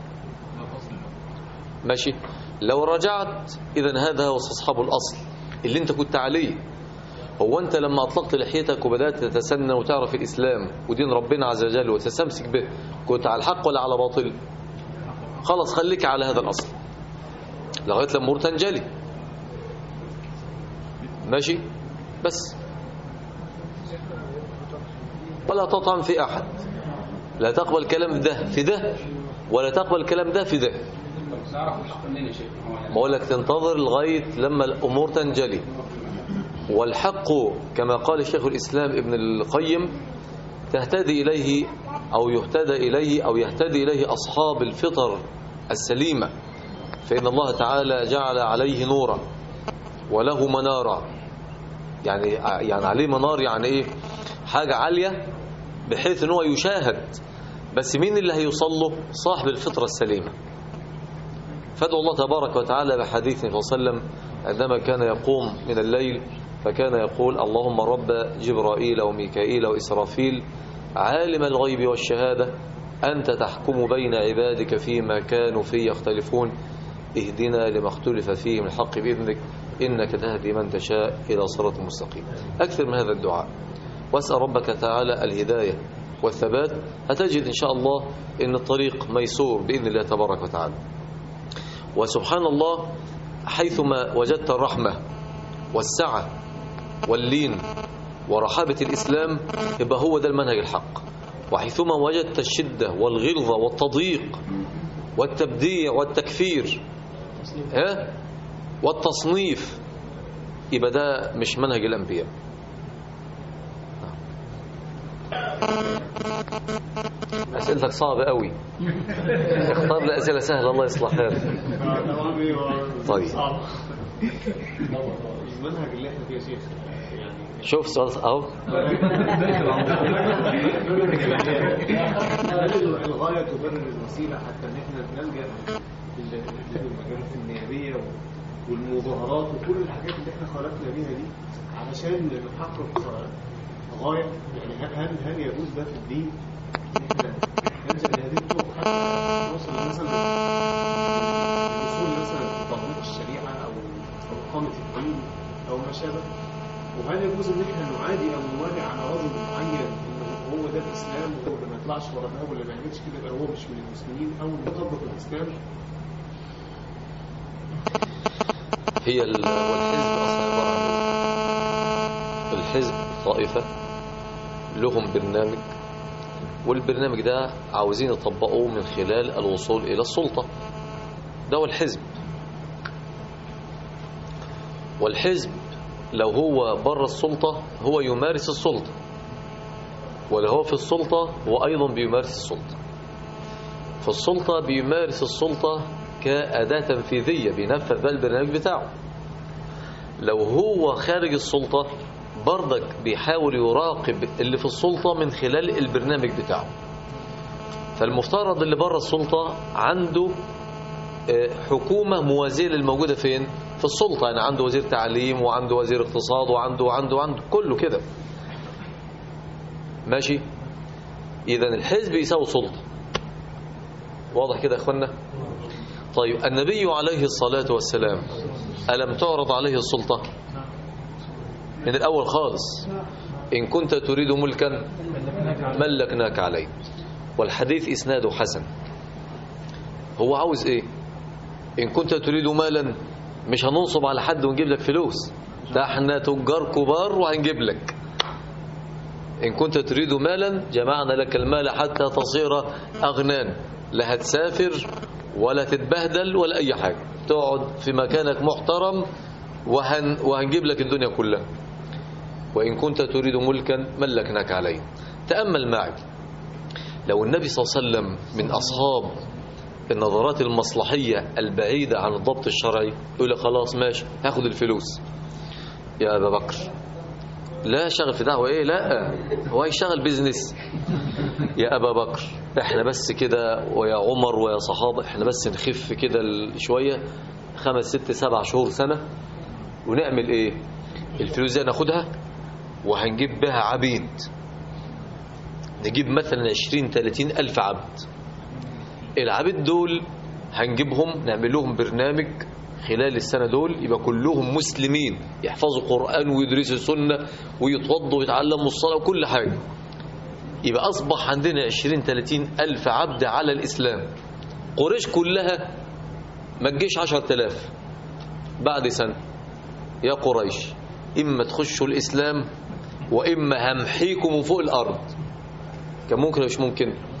ماشي لو رجعت إذا هذا هو استصحاب الأصل اللي أنت كنت عليه هو أنت لما أطلقت لحيتك وبدأت تتسنى وتعرف الإسلام ودين ربنا عز وجل وتستمسك به كنت على الحق ولا على باطل خلاص خليك على هذا الأصل لغاية لما أمور تنجلي ماشي بس ولا تطعن في أحد لا تقبل كلام ده في ده ولا تقبل كلام ده في ده نعرف الحق منين يا شيخ هو يعني بقول لك تنتظر لغاية لما الأمور تنجلي والحق كما قال شيخ الإسلام ابن القيم تهتدي إليه أو يهتدى إليه أو يهتدي إليه أصحاب الفطر السليمة فإن الله تعالى جعل عليه نورا وله منارا يعني يعني عليه منار يعني إيه حاجة عالية بحيث أنه يشاهد بس مين اللي هيوصل له صاحب الفطرة السليمة فادعو الله تبارك وتعالى بحديث صلى الله عليه وسلم عندما كان يقوم من الليل فكان يقول اللهم رب جبرائيل وميكائيل وإسرافيل عالم الغيب والشهادة أنت تحكم بين عبادك فيما كانوا فيه يختلفون اهدنا لما اختلف فيه من الحق بإذنك إنك تهدي من تشاء إلى صراط مستقيم أكثر من هذا الدعاء واسأل ربك تعالى الهداية والثبات هتجد إن شاء الله إن الطريق ميسور بإذن الله تبارك وتعالى وسبحان الله حيثما وجدت الرحمة والسعة واللين ورحابة الإسلام يبقى هو ده المنهج الحق وحيثما وجدت الشدة والغلظة والتضييق والتبديع والتكفير ها والتصنيف يبقى ده مش منهج الأنبياء أسئلتك صعبة قوي اختار لي أسئلة سهلة الله يصلح حالك طيب المنهج اللي احنا فيه يا شيخ يعني شوف سؤال اهو هل الغاية تبرر الوسيلة حتى ان احنا نلجأ لل- للمجالات النيابية والمظاهرات وكل الحاجات اللي احنا خرجنا بيها دي علشان نحقق غاية يعني هل هل هل يجوز ده في الدين ان احنا نلجأ لهذه الطرق حتى نوصل مثلا للوصول مثلا لتطبيق الشريعة او أو إقامة الدين او ما شابه وهل يجوز ان احنا نعادي او نوالي على رجل معين انه هو ده الاسلام وهو اللي ما يطلعش ورا ده واللي ما يعملش كده يبقى هو مش من المسلمين او نطبق الاسلام هي ال- والحزب اصلا عباره عن إيه؟ الحزب طائفه لهم برنامج والبرنامج ده عاوزين يطبقوه من خلال الوصول الى السلطه ده هو الحزب والحزب لو هو بره السلطه هو يمارس السلطه ولو هو في السلطه هو ايضا بيمارس السلطه في السلطه بيمارس السلطه كأداة تنفيذية بينفذ بقى البرنامج بتاعه لو هو خارج السلطة برضك بيحاول يراقب اللي في السلطة من خلال البرنامج بتاعه فالمفترض اللي بره السلطة عنده آه، حكومة موازية للموجودة فين في السلطة يعني عنده وزير تعليم وعنده وزير اقتصاد وعنده وعنده وعنده كله كده ماشي إذا الحزب يساوي سلطة واضح كده يا اخوانا طيب النبي عليه الصلاة والسلام ألم تعرض عليه السلطة من الأول خالص إن كنت تريد ملكا ملكناك عليه والحديث إسناده حسن هو عاوز إيه إن كنت تريد مالا مش هننصب على حد ونجيب لك فلوس ده احنا تجار كبار وهنجيب لك إن كنت تريد مالا جمعنا لك المال حتى تصير أغنان لا هتسافر ولا تتبهدل ولا أي حاجة تقعد في مكانك محترم وهن وهنجيب لك الدنيا كلها وإن كنت تريد ملكا ملكناك عليه تأمل معي لو النبي صلى الله عليه وسلم من أصحاب النظرات المصلحية البعيدة عن الضبط الشرعي يقول لك خلاص ماشي هاخد الفلوس يا أبا بكر لا شغل في دعوة ايه لا هو هيشتغل بيزنس يا ابا بكر احنا بس كده ويا عمر ويا صحابة احنا بس نخف كده ال- شوية خمس ست سبع شهور سنة ونعمل ايه الفلوس دي ناخدها وهنجيب بها عبيد نجيب مثلا عشرين تلاتين ألف عبد العبيد دول هنجيبهم نعمل لهم برنامج خلال السنة دول يبقى كلهم مسلمين يحفظوا قرآن ويدرسوا سنة ويتوضوا ويتعلموا الصلاة وكل حاجة يبقى أصبح عندنا 20 30 ألف عبد على الإسلام قريش كلها ما تجيش 10000 بعد سنة يا قريش إما تخشوا الإسلام وإما همحيكم من فوق الأرض كان ممكن ولا مش ممكن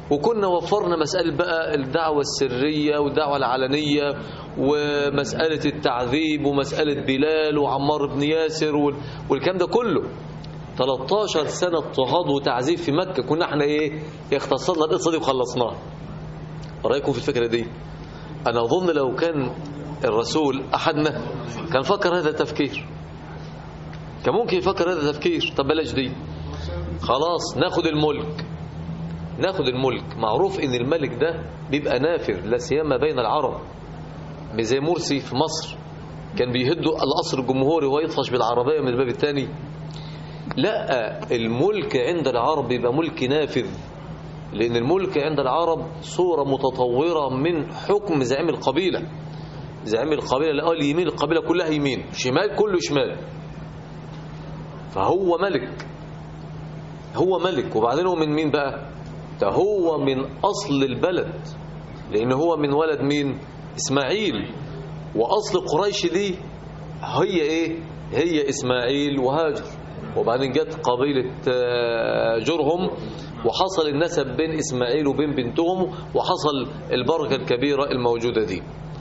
وكنا وفرنا مسألة بقى الدعوة السرية والدعوة العلنية ومسألة التعذيب ومسألة بلال وعمار بن ياسر وال- والكلام ده كله 13 سنة اضطهاد وتعذيب في مكة كنا احنا ايه اختصرنا القصة دي وخلصناها رأيكم في الفكرة دي أنا أظن لو كان الرسول أحدنا كان فكر هذا التفكير كان ممكن يفكر هذا التفكير طب بلاش دي خلاص ناخد الملك ناخد الملك معروف ان الملك ده بيبقى نافر لا سيما بين العرب مش زي مرسي في مصر كان بيهدوا القصر الجمهوري ويطفش بالعربية من الباب الثاني لا الملك عند العرب يبقى ملك نافذ لأن الملك عند العرب صورة متطورة من حكم زعيم القبيلة زعيم القبيلة لا قال يمين القبيلة كلها يمين شمال كله شمال فهو ملك هو ملك وبعدين هو من مين بقى ده هو من أصل البلد لأن هو من ولد مين إسماعيل وأصل قريش دي هي إيه هي إسماعيل وهاجر وبعدين جت قبيلة آه، جرهم وحصل النسب بين إسماعيل وبين بنتهم وحصل البركة الكبيرة الموجودة دي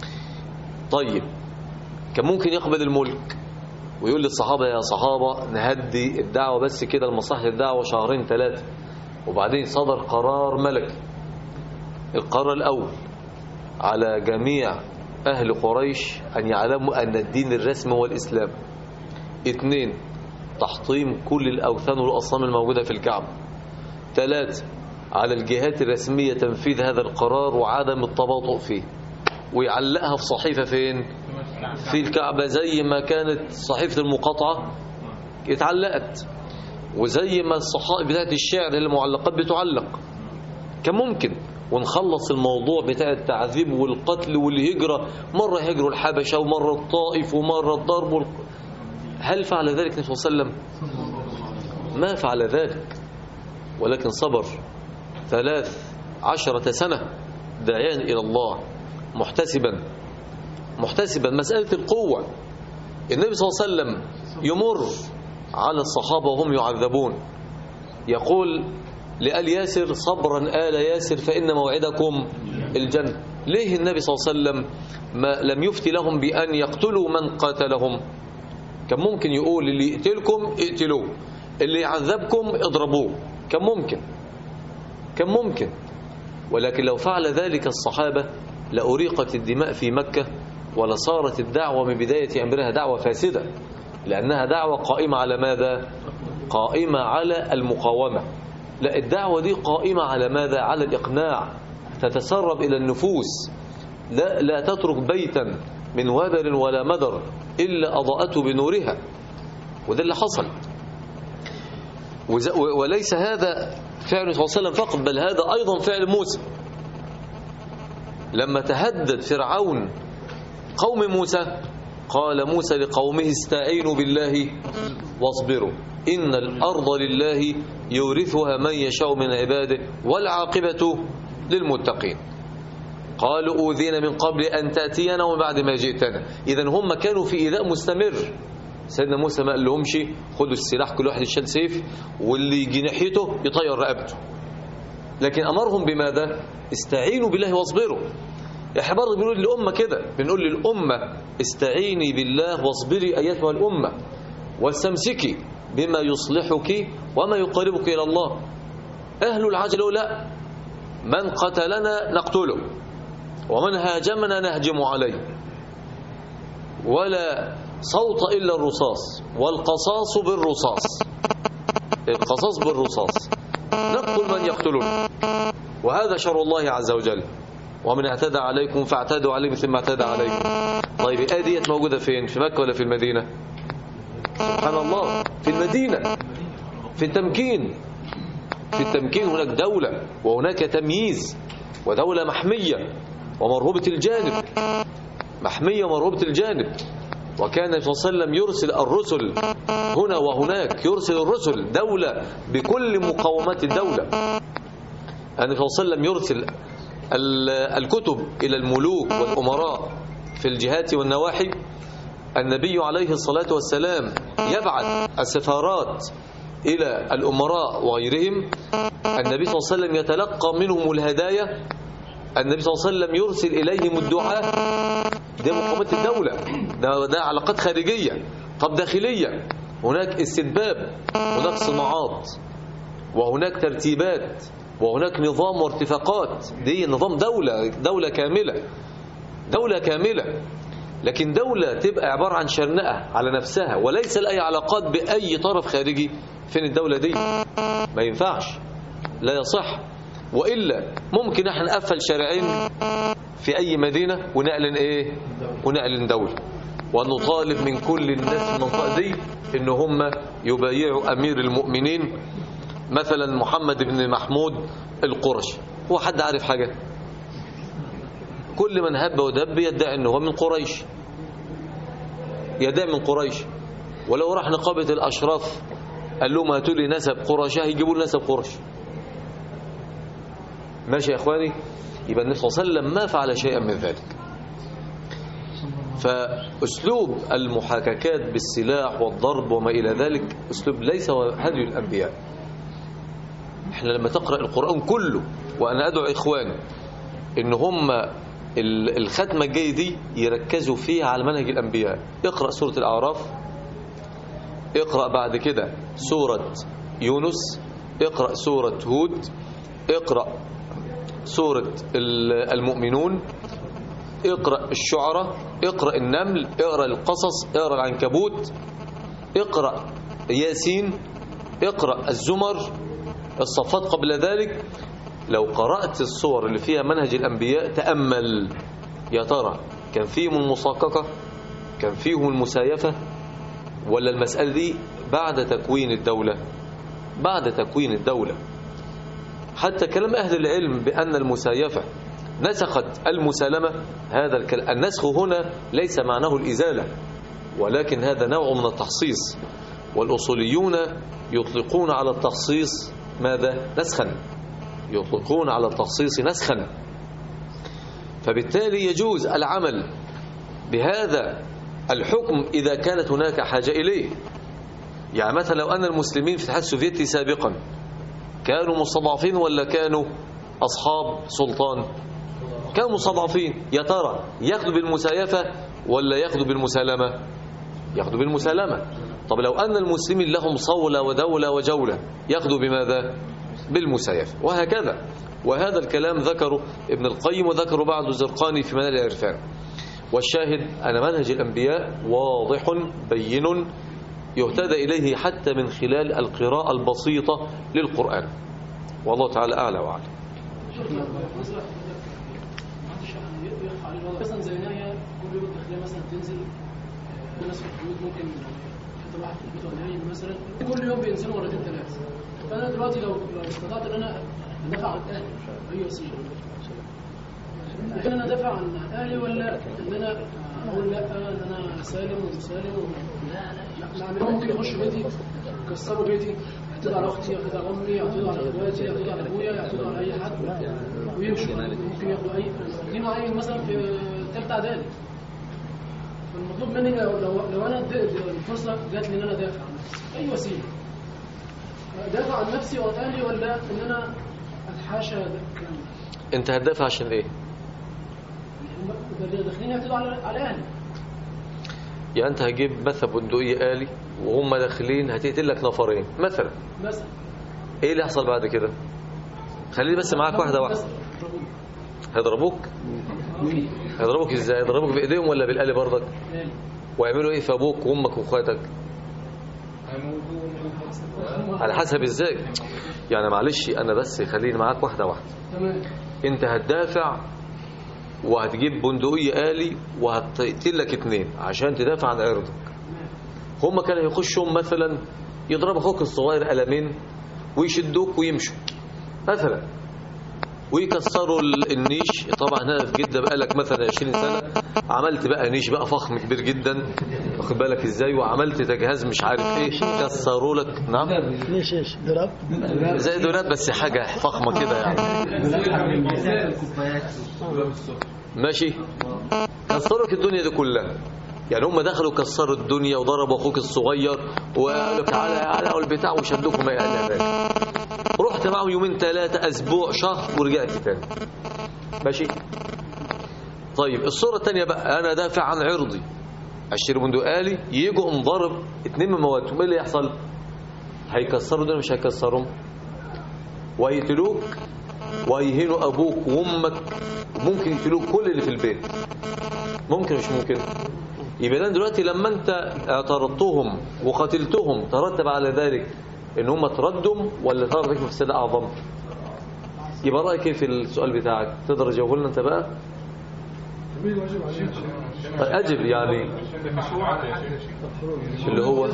طيب كان ممكن يقبل الملك ويقول للصحابة يا صحابة نهدي الدعوة بس كده لمصلحة الدعوة شهرين ثلاثة وبعدين صدر قرار ملكي القرار الأول على جميع أهل قريش أن يعلموا أن الدين الرسمي هو الإسلام اثنين تحطيم كل الأوثان والأصنام الموجودة في الكعبة ثلاثة على الجهات الرسمية تنفيذ هذا القرار وعدم التباطؤ فيه ويعلقها في صحيفة فين في الكعبة زي ما كانت صحيفة المقاطعة اتعلقت وزي ما الصحائف بتاعت الشعر المعلقات بتعلق كان ممكن ونخلص الموضوع بتاع التعذيب والقتل والهجرة مرة هجروا الحبشة ومرة الطائف ومرة الضرب والق... هل فعل ذلك النبي صلى الله عليه وسلم ما فعل ذلك ولكن صبر ثلاث عشرة سنة داعيا إلى الله محتسبا محتسبا مسألة القوة النبي صلى الله عليه وسلم يمر على الصحابة وهم يعذبون يقول لآل ياسر صبرا آل ياسر فإن موعدكم الجنة ليه النبي صلى الله عليه وسلم ما لم يفتي لهم بأن يقتلوا من قاتلهم كان ممكن يقول اللي يقتلكم اقتلوه اللي يعذبكم اضربوه كان ممكن كان ممكن ولكن لو فعل ذلك الصحابة لأريقت الدماء في مكة ولصارت الدعوة من بداية أمرها دعوة فاسدة لأنها دعوة قائمة على ماذا؟ قائمة على المقاومة لا الدعوة دي قائمة على ماذا؟ على الإقناع تتسرب إلى النفوس لا, لا تترك بيتا من وبر ولا مدر إلا أضاءته بنورها وده اللي حصل وز- وليس هذا فعل صلى الله عليه وسلم فقط بل هذا أيضا فعل موسى لما تهدد فرعون قوم موسى قال موسى لقومه استعينوا بالله واصبروا إن الأرض لله يورثها من يشاء من عباده والعاقبة للمتقين قالوا أوذينا من قبل أن تأتينا ومن بعد ما جئتنا إذا هم كانوا في إيذاء مستمر سيدنا موسى ما قال لهمش خدوا السلاح كل واحد يشيل سيف واللي يجي ناحيته يطير رقبته لكن أمرهم بماذا استعينوا بالله واصبروا احنا برضه بنقول للأمة كده بنقول للأمة استعيني بالله واصبري أيتها الأمة واستمسكي بما يصلحك وما يقربك إلى الله أهل العجل يقول لا من قتلنا نقتله ومن هاجمنا نهجم عليه ولا صوت إلا الرصاص والقصاص بالرصاص القصاص بالرصاص نقتل من يقتلنا وهذا شر الله عز وجل ومن اعتدى عليكم فاعتدوا عليه مثل ما اعتدى عليكم طيب الآية ديت موجودة فين في مكة ولا في المدينة سبحان الله في المدينة في التمكين في التمكين هناك دولة وهناك تمييز ودولة محمية ومرهوبة الجانب محمية ومرهوبة الجانب وكان النبي صلى الله عليه وسلم يرسل الرسل هنا وهناك يرسل الرسل دولة بكل مقومات الدولة النبي صلى الله عليه وسلم يرسل ال- الكتب إلى الملوك والأمراء في الجهات والنواحي النبي عليه الصلاة والسلام يبعث السفارات إلى الأمراء وغيرهم النبي صلى الله عليه وسلم يتلقى منهم الهدايا النبي صلى الله عليه وسلم يرسل إليهم الدعاء ده مقامات الدولة ده, ده علاقات خارجية طب داخلية هناك استتباب هناك صناعات وهناك ترتيبات وهناك نظام وارتفاقات دي نظام دولة دولة كاملة دولة كاملة لكن دولة تبقى عبارة عن شرنقة على نفسها وليس لها أي علاقات بأي طرف خارجي فين الدولة دي ما ينفعش لا يصح وإلا ممكن احنا نقفل شارعين في أي مدينة ونعلن إيه ونعلن دولة ونطالب من كل الناس في المنطقة دي إن هم يبايعوا أمير المؤمنين مثلا محمد بن محمود القرشي هو حد عارف حاجة كل من هب ودب يدعي أنه هو من قريش يدعي من قريش ولو راح نقابة الأشراف قال لهم هاتوا لي نسب قرشة هيجيبوا لي نسب قرش ماشي يا إخواني يبقى النبي صلى الله عليه وسلم ما فعل شيئا من ذلك فأسلوب المحاككات بالسلاح والضرب وما إلى ذلك أسلوب ليس هو هدي الأنبياء احنا لما تقرأ القرآن كله وأنا أدعو إخواني إن هم ال- الختمة الجاية دي يركزوا فيها على منهج الأنبياء اقرأ سورة الأعراف اقرأ بعد كده سورة يونس اقرأ سورة هود اقرأ سورة ال- المؤمنون اقرأ الشعراء اقرأ النمل اقرأ القصص اقرأ العنكبوت اقرأ ياسين اقرأ الزمر الصفات قبل ذلك لو قرأت الصور اللي فيها منهج الأنبياء تأمل يا ترى كان فيهم المصاققة كان فيهم المسايفة ولا المسألة دي بعد تكوين الدولة بعد تكوين الدولة حتى كلام أهل العلم بأن المسايفة نسخت المسالمة هذا الكلام النسخ هنا ليس معناه الإزالة ولكن هذا نوع من التخصيص والأصوليون يطلقون على التخصيص ماذا نسخا يطلقون على التخصيص نسخا فبالتالي يجوز العمل بهذا الحكم إذا كانت هناك حاجة إليه يعني مثلا لو أن المسلمين في الاتحاد السوفيتي سابقا كانوا مستضعفين ولا كانوا أصحاب سلطان كانوا مستضعفين يا ترى ياخذوا بالمسايفة ولا ياخذوا بالمسالمة ياخذوا بالمسالمة طب لو أن المسلمين لهم صولة ودولة وجولة ياخذوا بماذا بالمسايفة وهكذا وهذا الكلام ذكره ابن القيم وذكره بعض الزرقاني في منال العرفان والشاهد أن منهج الأنبياء واضح بين يهتدى إليه حتى من خلال القراءة البسيطة للقرآن والله تعالى أعلى وأعلم مثلا زي ما هي كل يوم الداخليه مثلا تنزل آه، ناس في البيوت ممكن حتى واحد في البيت ولا نايم مثلا كل يوم بينزلوا مرتين ثلاثه فانا دلوقتي لو لو استطعت ان انا ادافع عن اهلي باي وسيله هل انا ادافع عن اهلي ولا ان انا اقول لا ان انا سالم ومسالم و- لا لا ممكن يخش بيتي يكسروا بيتي يعتدوا على اختي يعتدوا على امي يعتدوا على اخواتي يعتدوا على ابويا يعتدوا على اي حد ويمشوا ممكن ياخدوا اي دين عين مثلا في ثالثه اعدادي فالمطلوب مني لو لو, لو انا اديت الفرصه جات لي ان انا ادافع عن نفسي اي وسيله ادافع عن نفسي وعن اهلي ولا ان انا اتحاشى ده الكلام ده أنت هتدافع عشان إيه ده اللي داخلين يعتدوا على على اهلي يعني أنت هجيب مثلا بندقية آلي وهم داخلين هتقتل لك نفرين مثلا مثلا إيه اللي يحصل بعد كده خليني بس معاك واحدة واحدة مثلا هيضربوك هيضربوك ازاي هيضربوك بايديهم ولا بالآلي برضك اهلي ويعملوا ايه في ابوك وامك واخواتك على حسب ازاي يعني معلش انا بس خليني معاك واحده واحده تمام انت هتدافع وهتجيب بندقية آلي وهتقتل لك اتنين عشان تدافع عن عرضك هم كانوا يخشوا مثلا يضرب اخوك الصغير قلمين ويشدوك ويمشوا مثلا ويكسروا ال- النيش طبعا هنا في جدة بقى لك مثلا 20 سنة عملت بقى نيش بقى فخم كبير جدا واخد بالك ازاي وعملت تجهاز مش عارف ايه كسروا لك نعم ليش ايش دراب زي دولاب بس حاجة فخمة كده يعني ماشي كسروا لك الدنيا دي كلها يعني هم دخلوا كسروا الدنيا وضربوا اخوك الصغير وقالوا لك تعالى تعالى والبتاع وشدوكم ما الى ذلك رحت معهم يومين ثلاثه اسبوع شهر ورجعت تاني ماشي طيب الصوره الثانيه بقى انا دافع عن عرضي اشتري بندقالي يجوا انضرب اتنين من مواتهم ايه اللي يحصل هيكسروا دول مش هيكسرهم وهيقتلوك وهيهينوا ابوك وامك وممكن يقتلوك كل اللي في البيت ممكن مش ممكن يبقى ده دلوقتي لما انت اعترضتهم وقتلتهم ترتب على ذلك ان هم تردم ولا صار بك مفسده اعظم يبقى رايك ايه في السؤال بتاعك تقدر تجاوبه لنا انت بقى طيب اجب يعني اللي هو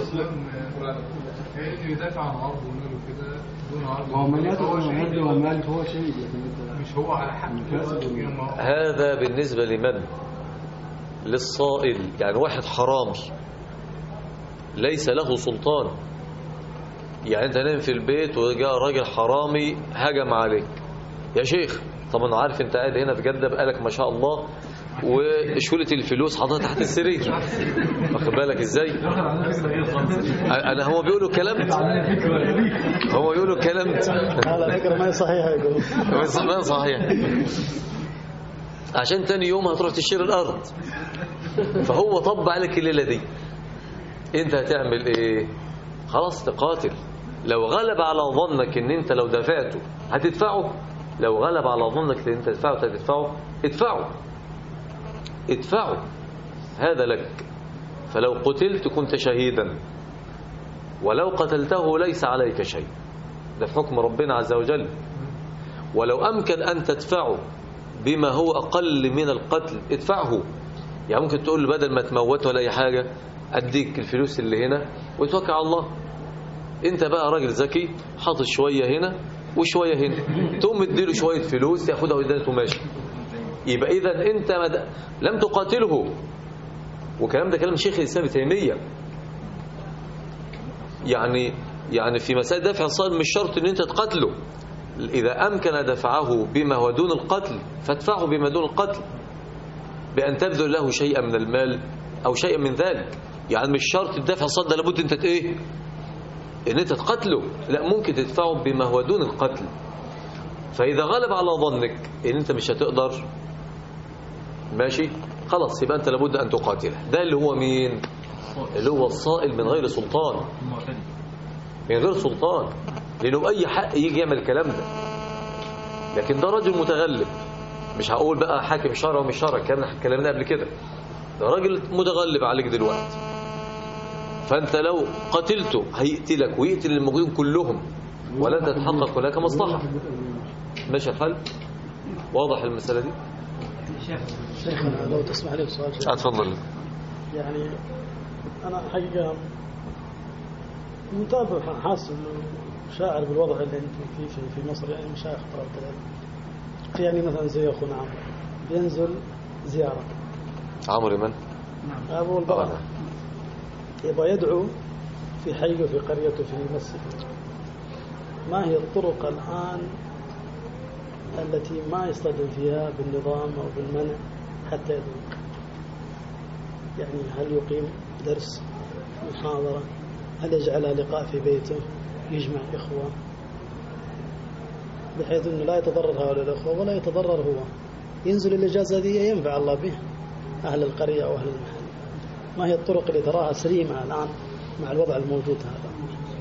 يدافع عن عرضه وماله كده دون عرض ما هو من يدعو ومال ومال هو شيء لكن انت مش هو على حق ما هو هذا بالنسبة لمن للصائل يعني واحد حرامي ليس له سلطان يعني انت نايم في البيت وجاء راجل حرامي هجم عليك يا شيخ طبعا عارف انت قاعد هنا في جدة بقالك ما شاء الله وشولة الفلوس حاططها تحت السرير واخد بالك ازاي انا هو بيقولوا الكلام ده. هو بيقولوا الكلام ده. على فكره ما هي صحيحه يقول بس ما صحيح عشان تاني يوم هتروح تشتري الارض فهو طب عليك الليله دي انت هتعمل ايه خلاص تقاتل لو غلب على ظنك ان انت لو دفعته هتدفعه لو غلب على ظنك ان انت تدفعه هتدفعه ادفعه ادفعه هذا لك فلو قتلت كنت شهيدا ولو قتلته ليس عليك شيء ده في حكم ربنا عز وجل ولو أمكن أن تدفعه بما هو أقل من القتل ادفعه يعني ممكن تقول له بدل ما تموت ولا أي حاجة أديك الفلوس اللي هنا وتوكل على الله أنت بقى راجل ذكي حاطط شوية هنا وشوية هنا تقوم مديله شوية فلوس ياخدها ويدانته وماشي يبقى إذا أنت مد... لم تقاتله وكلام ده كلام شيخ الإسلام ابن تيمية يعني يعني في مسائل دفع الصائل مش شرط ان انت تقتله اذا امكن دفعه بما هو دون القتل فادفعه بما دون القتل بان تبذل له شيئا من المال او شيئا من ذلك يعني مش شرط الدفع الصائل ده لابد انت ايه ان انت تقتله لا ممكن تدفعه بما هو دون القتل فاذا غلب على ظنك ان انت مش هتقدر ماشي خلاص يبقى انت لابد ان تقاتله ده اللي هو مين اللي هو الصائل من غير سلطان من غير سلطان لانه اي حق يجي يعمل الكلام ده لكن ده راجل متغلب مش هقول بقى حاكم شرع ومش شرع الكلام اللي اتكلمنا قبل كده ده راجل متغلب عليك دلوقتي فانت لو قتلته هيقتلك ويقتل الموجودين كلهم ولا تتحقق هناك مصلحه ماشي الحال واضح المساله دي شيخنا لو تسمح لي بسؤال شيخ. اتفضل يعني انا حقيقه متابع حاسس انه شاعر بالوضع اللي انتم فيه في, في مصر يعني مشايخ طلبة العلم في يعني مثلا زي اخونا عمرو بينزل زياره عمرو من ابو آه، البقره نعم. يبغى يدعو في حيه في قريته في مسجد ما هي الطرق الآن التي ما يصطدم فيها بالنظام أو بالمنع حتى يدعو يعني هل يقيم درس محاضرة هل يجعلها لقاء في بيته يجمع إخوة بحيث أنه لا يتضرر هؤلاء الأخوة ولا يتضرر هو ينزل الإجازة دي ينفع الله به أهل القرية أو أهل المحل ما هي الطرق اللي تراها سليمة الآن مع الوضع الموجود هذا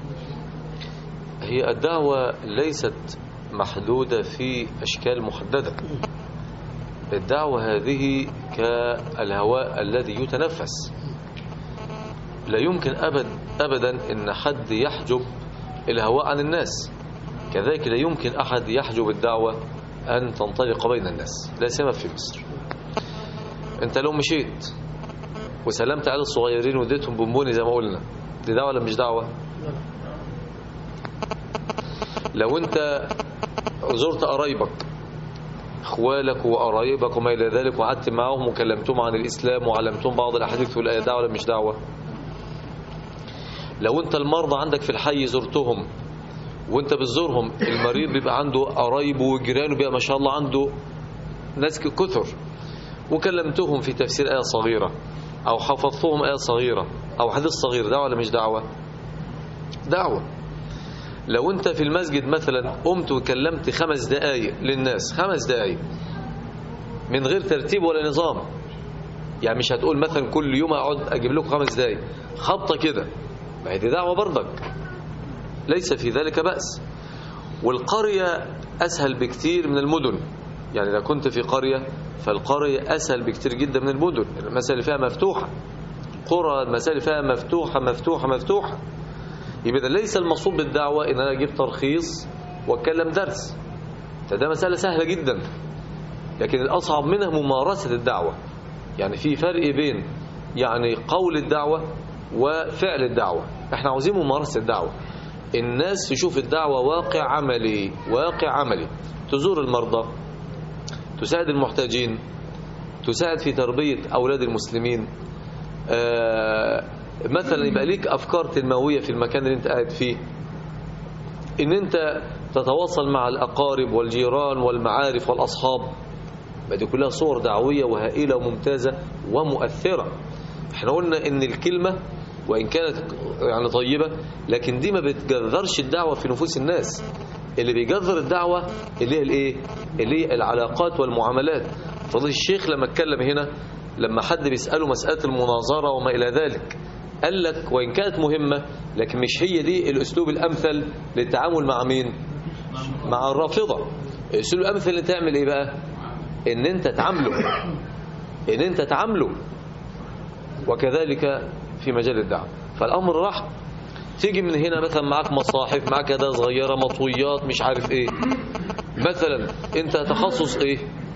هي الدعوة ليست محدودة في أشكال محددة الدعوة هذه كالهواء الذي يتنفس لا يمكن أبد أبدا أن حد يحجب الهواء عن الناس كذلك لا يمكن أحد يحجب الدعوة أن تنطلق بين الناس لا سيما في مصر أنت لو مشيت وسلمت على الصغيرين واديتهم بونبوني زي ما قلنا دي دعوة ولا مش دعوة لو انت زرت قرايبك اخوالك وقرايبك وما الى ذلك وقعدت معاهم وكلمتهم عن الاسلام وعلمتهم بعض الاحاديث ولا دعوه ولا مش دعوه لو انت المرضى عندك في الحي زرتهم وانت بتزورهم المريض بيبقى عنده قرايبه وجيرانه بيبقى ما شاء الله عنده ناس كثر وكلمتهم في تفسير آية صغيرة أو حفظتهم آية صغيرة أو حديث صغير دعوة ولا مش دعوة دعوة لو أنت في المسجد مثلا قمت وكلمت خمس دقايق للناس خمس دقايق من غير ترتيب ولا نظام يعني مش هتقول مثلا كل يوم اقعد اجيب لكم خمس دقايق خبطه كده ما هي دي دعوه برضك ليس في ذلك باس والقريه اسهل بكتير من المدن يعني لو كنت في قريه فالقريه اسهل بكتير جدا من المدن المسائل فيها مفتوحه قرى المسائل فيها مفتوحه مفتوحه مفتوحه يبقى ده ليس المقصود بالدعوه ان انا اجيب ترخيص واتكلم درس فده مساله سهله جدا لكن الأصعب منها ممارسة الدعوة يعني في فرق بين يعني قول الدعوة وفعل الدعوة احنا عاوزين ممارسة الدعوة الناس تشوف الدعوة واقع عملي واقع عملي تزور المرضى تساعد المحتاجين تساعد في تربية أولاد المسلمين آه مثلا يبقى ليك أفكار تنموية في المكان اللي انت قاعد فيه ان انت تتواصل مع الأقارب والجيران والمعارف والأصحاب ما دي كلها صور دعوية وهائلة وممتازة ومؤثرة احنا قلنا ان الكلمة وإن كانت يعني طيبة لكن دي ما بتجذرش الدعوة في نفوس الناس اللي بيجذر الدعوة اللي هي الايه اللي هي العلاقات والمعاملات فضل الشيخ لما اتكلم هنا لما حد بيسأله مسألة المناظرة وما إلى ذلك قال لك وإن كانت مهمة لكن مش هي دي الأسلوب الأمثل للتعامل مع مين مع الرافضة الأسلوب الأمثل اللي تعمل إيه بقى ان انت تعامله ان انت تعامله وكذلك في مجال الدعوة فالامر راح تيجي من هنا مثلا معاك مصاحف معاك أداة صغيرة مطويات مش عارف ايه مثلا انت تخصص ايه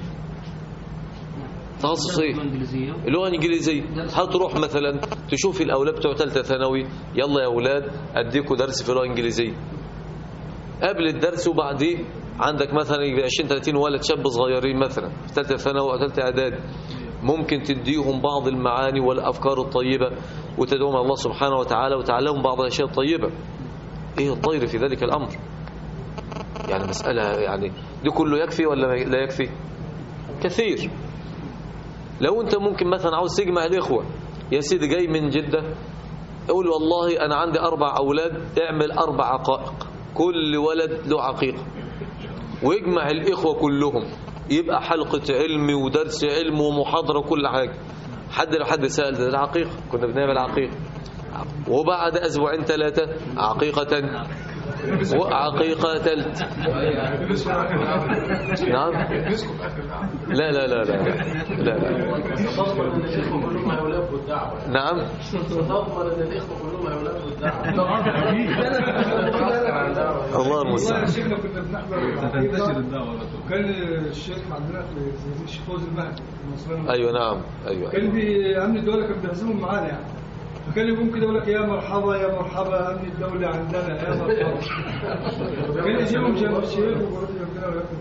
تخصص ايه اللغه الانجليزيه هتروح مثلا تشوف الاولاد بتوع ثالثه ثانوي يلا يا اولاد اديكوا درس في اللغه الانجليزيه قبل الدرس وبعديه عندك مثلا 20 30 ولد شاب صغيرين مثلا في ثالثه ثانوي او ثالثه اعدادي ممكن تديهم بعض المعاني والافكار الطيبه وتدعوهم الله سبحانه وتعالى وتعلمهم بعض الاشياء الطيبه ايه الطير في ذلك الامر يعني مساله يعني دي كله يكفي ولا لا يكفي كثير لو انت ممكن مثلا عاوز تجمع الاخوه يا سيدي جاي من جده قول والله انا عندي اربع اولاد اعمل اربع عقائق كل ولد له عقيقه ويجمع الإخوة كلهم يبقى حلقة علم ودرس علم ومحاضرة وكل حاجة حد لو حد سأل ده العقيقة كنا بنعمل عقيقة وبعد أسبوعين ثلاثة عقيقة وعقيقة ثالث نعم لا لا لا لا لا, لا. تضمن ان الاخوه كلهم هيلاقوا الدعوه نعم تضمن ان الاخوه كلهم هيلاقوا الدعوه الله المستعان شيخنا كنا بنحضر تنتشر الدعوه وكان الشيخ عندنا في الشيخ فوزي المهدي المصري ايوه نعم ايوه كان بأمن الدولة كان بيعزمهم معانا يعني فكان يقوم كده يقول لك يا مرحبا يا مرحبا أمن الدولة عندنا يا مرحبا كان يجيبهم جنب الشيخ ويقعدوا جنبنا وياكلوا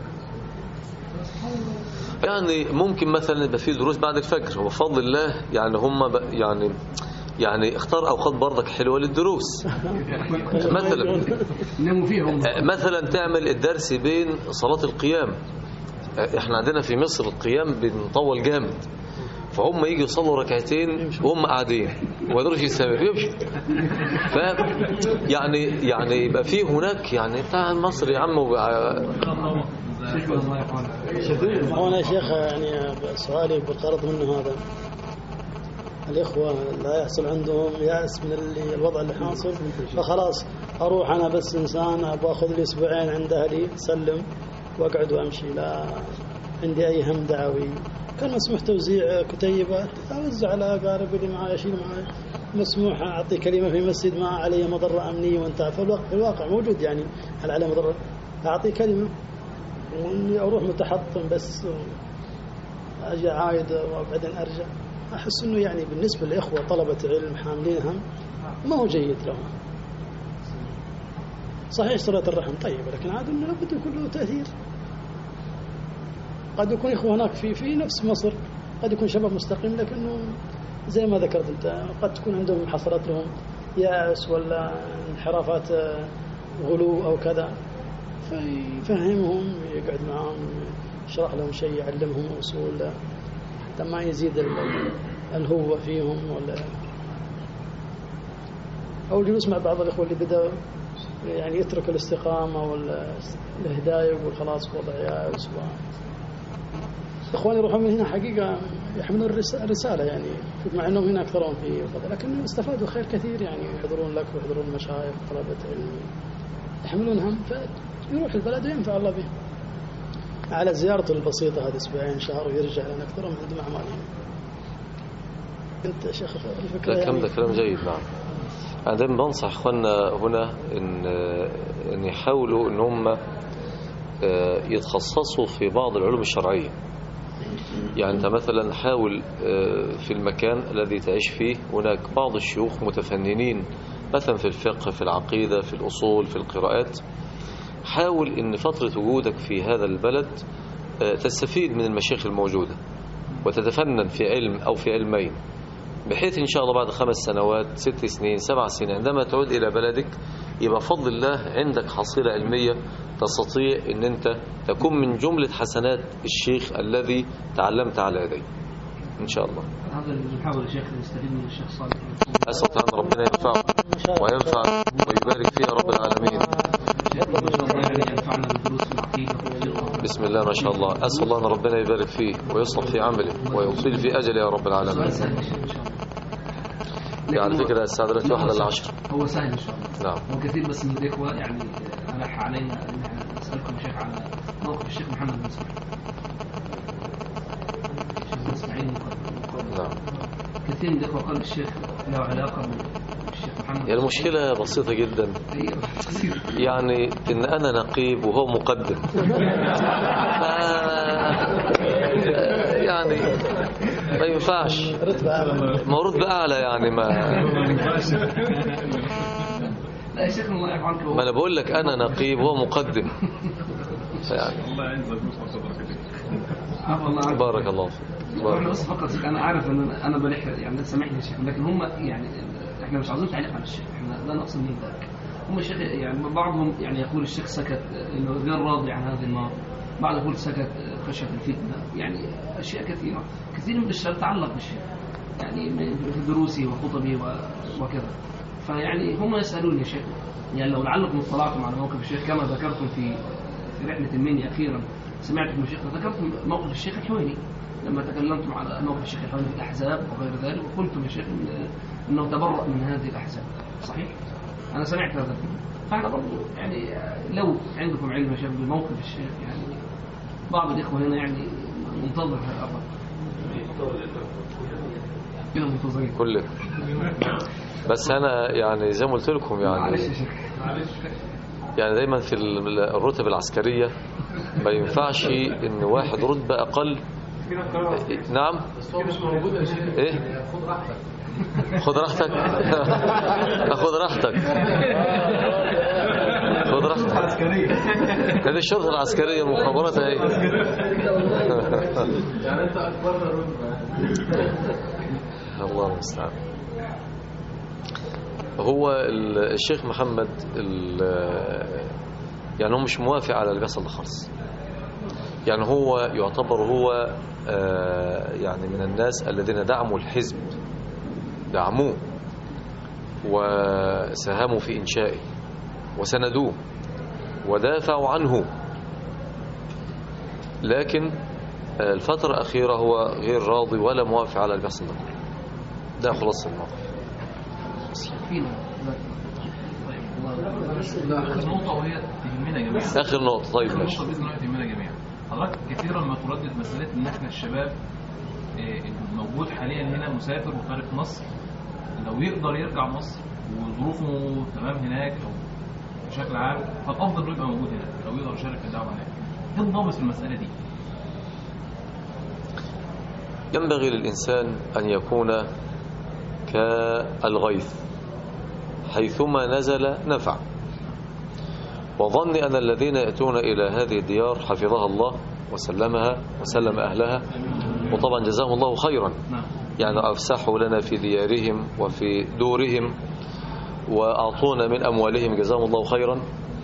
يعني ممكن مثلا يبقى في دروس بعد الفجر وبفضل الله يعني هم ب- يعني يعني اختار اوقات برضك حلوه للدروس مثلا ناموا فيهم مثلا تعمل الدرس بين صلاه القيام احنا عندنا في مصر القيام بنطول جامد فهم يجوا يصلوا ركعتين وهم قاعدين وما يقدروش يستمروا يمشوا ف يعني يعني يبقى في هناك يعني بتاع مصر يا عم وبقى- هو أنا يا شيخ يعني سؤالي بالغرض منه هذا الإخوة لا يحصل عندهم يأس من اللي الوضع اللي حاصل فخلاص أروح أنا بس إنسان أبغى أخذ لي أسبوعين عند أهلي أسلم وأقعد وأمشي لا عندي أي هم دعوي كان مسموح توزيع كتيبات أوزع على أقاربي اللي معي أشيل معي مسموح أعطي كلمة في مسجد ما علي مضرة أمنية وانتهى في الواقع, في الواقع موجود يعني هل عليه مضرة أعطي كلمة واني اروح متحطم بس اجي عايد وبعدين ارجع احس انه يعني بالنسبه للاخوه طلبه علم حاملين هم ما هو جيد لهم صحيح صله الرحم طيبه لكن عاد انه لابد يكون له تاثير قد يكون اخوه هناك في في نفس مصر قد يكون شباب مستقيم لكنه زي ما ذكرت انت قد تكون عندهم حصلت لهم يأس ولا انحرافات آه، غلو او كذا فيفهمهم يقعد معهم يشرح لهم شيء يعلمهم اصول حتى ما يزيد ال- هل هو فيهم ولا أو الجلوس مع بعض الإخوة اللي بدأ يعني يترك الاستقامة والهداية ويقول خلاص وضع يا أسبوع إخواني يروحون من هنا حقيقة يحملون الرس- الرسالة يعني مع أنهم هنا أكثرهم في فضل لكن استفادوا خير كثير يعني يحضرون لك ويحضرون مشايخ طلبة علم يحملون هم فيروح البلد وينفع الله به على زيارته البسيطة هذه أسبوعين شهر ويرجع لأن أكثرهم عندهم أعمال يعني. أنت يا شيخ الفكرة الكلام يعني ده كلام جيد نعم أنا دايما بنصح إخواننا هنا إن إن يحاولوا إن هم آه، يتخصصوا في بعض العلوم الشرعية يعني أنت مثلا حاول آه، في المكان الذي تعيش فيه هناك بعض الشيوخ متفننين مثلا في الفقه في العقيدة في الأصول في القراءات حاول إن فترة وجودك في هذا البلد آه، تستفيد من المشايخ الموجودة وتتفنن في علم أو في علمين بحيث إن شاء الله بعد خمس سنوات ست سنين سبع سنين عندما تعود إلى بلدك يبقى فضل الله عندك حصيلة علمية تستطيع أن أنت تكون من جملة حسنات الشيخ الذي تعلمت على يديه إن شاء الله هذا اللي بنحاول يا شيخ نستفيد من الشيخ صالح أسأل أن ربنا ينفعه وينفع ويبارك فيه رب العالمين ما شاء الله يعني ينفعنا بالدروس في العقيده والفقه بسم الله ما شاء الله أسأل الله أن ربنا يبارك فيه ويصلح في عمله ويطيل في أجله يا رب العالمين سؤال سهل يا شيخ ان شاء الله يعني على فكرة الساعة دلوقتي واحدة إلا عشر هو سهل ان شاء الله نعم هو كثير بس من الاخوه يعني الح علينا ان احنا نسالكم يا شيخ على موقف الشيخ محمد بن سلمان الشيخ اسماعيل المقدم. نعم كثير من الاخوه قال الشيخ له علاقه بالشيخ محمد يعني المشكلة بسيطة جدا أيوة، كثير يعني ان انا نقيب وهو مقدم ف... يعني ما ينفعش رتبة أعلى ما هو رتبة اعلى يعني ما لا يا شيخ الله يعفو عنك هو ما انا بقول لك انا نقيب وهو مقدم يعني الله يعزك ويصلح صدرك عفو الله عنك بارك الله فيك احنا بارك. بس فقط انا عارف ان انا انا بلح يعني سامحني يا شيخ لكن هم يعني احنا مش عاوزين تعليق على الشيخ احنا لا نقصد من ذلك هم الشيخ يعني بعضهم يعني يقول الشيخ سكت انه غير راضي عن هذه النار بعض يقول سكت خشيه الفتنه يعني اشياء كثيره كثير من الشباب تعلق بالشيخ يعني من- في دروسه وخطبه و- وكذا فيعني هم يسالوني يا شيخ يعني لو لعلكم اطلعتم على موقف الشيخ كما ذكرتم في في رحله المنيا اخيرا سمعت من الشيخ ذكرتم موقف الشيخ الحويني لما تكلمتم على موقف الشيخ الحويني في الاحزاب وغير ذلك وقلتم يا شيخ إن- انه تبرأ من هذه الاحزاب صحيح؟ انا سمعت هذا الكلام فاحنا برضه يعني لو عندكم علم يا شيخ بموقف الشيخ يعني بعض الاخوه هنا يعني منتظر هذا الامر كده منتظرين كل بس انا يعني زي ما قلت لكم معلش يا يعني شيخ يعني دايما في ال- الرتب العسكرية ما ينفعش ان واحد رتبة اقل نعم بس هو مش موجود يا شيخ ايه خد راحتك خد راحتك خد راحتك خد راحتك هذه الشرطة العسكرية المخابرات اهي يعني انت اكبرنا رتبه الله المستعان هو ال- الشيخ محمد ال- يعني هو مش موافق على اللي بيحصل ده خالص يعني هو يعتبر هو آه، يعني من الناس الذين دعموا الحزب دعموه وساهموا في إنشائه وسندوه ودافعوا عنه لكن آه، الفترة الأخيرة هو غير راضي ولا موافق على اللي بيحصل ده كله. ده خلاص الموقف فينا طيب الله آخر نقطة وهي تهمنا جميعا آخر نقطة طيب آخر ماشي نقطة بإذن الله تهمنا جميعا حضرتك كثيرا ما تردد مسألة إن إحنا الشباب آه، الموجود حاليا هنا مسافر وخارج مصر لو يقدر يرجع مصر وظروفه تمام هناك أو بشكل عام فالأفضل إنه يبقى موجود هناك لو يقدر يشارك في الدعوة هناك إيه الضابط في المسألة دي؟ ينبغي للإنسان أن يكون كالغيث حيثما نزل نفع وظن أن الذين يأتون إلى هذه الديار حفظها الله وسلمها وسلم أهلها وطبعا جزاهم الله خيرا نعم يعني أفسحوا لنا في ديارهم وفي دورهم وأعطونا من أموالهم جزاهم الله خيرا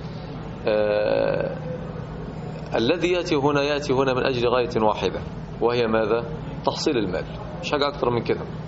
آه الذي يأتي هنا يأتي هنا من أجل غاية واحدة وهي ماذا؟ تحصيل المال مش حاجة أكتر من كده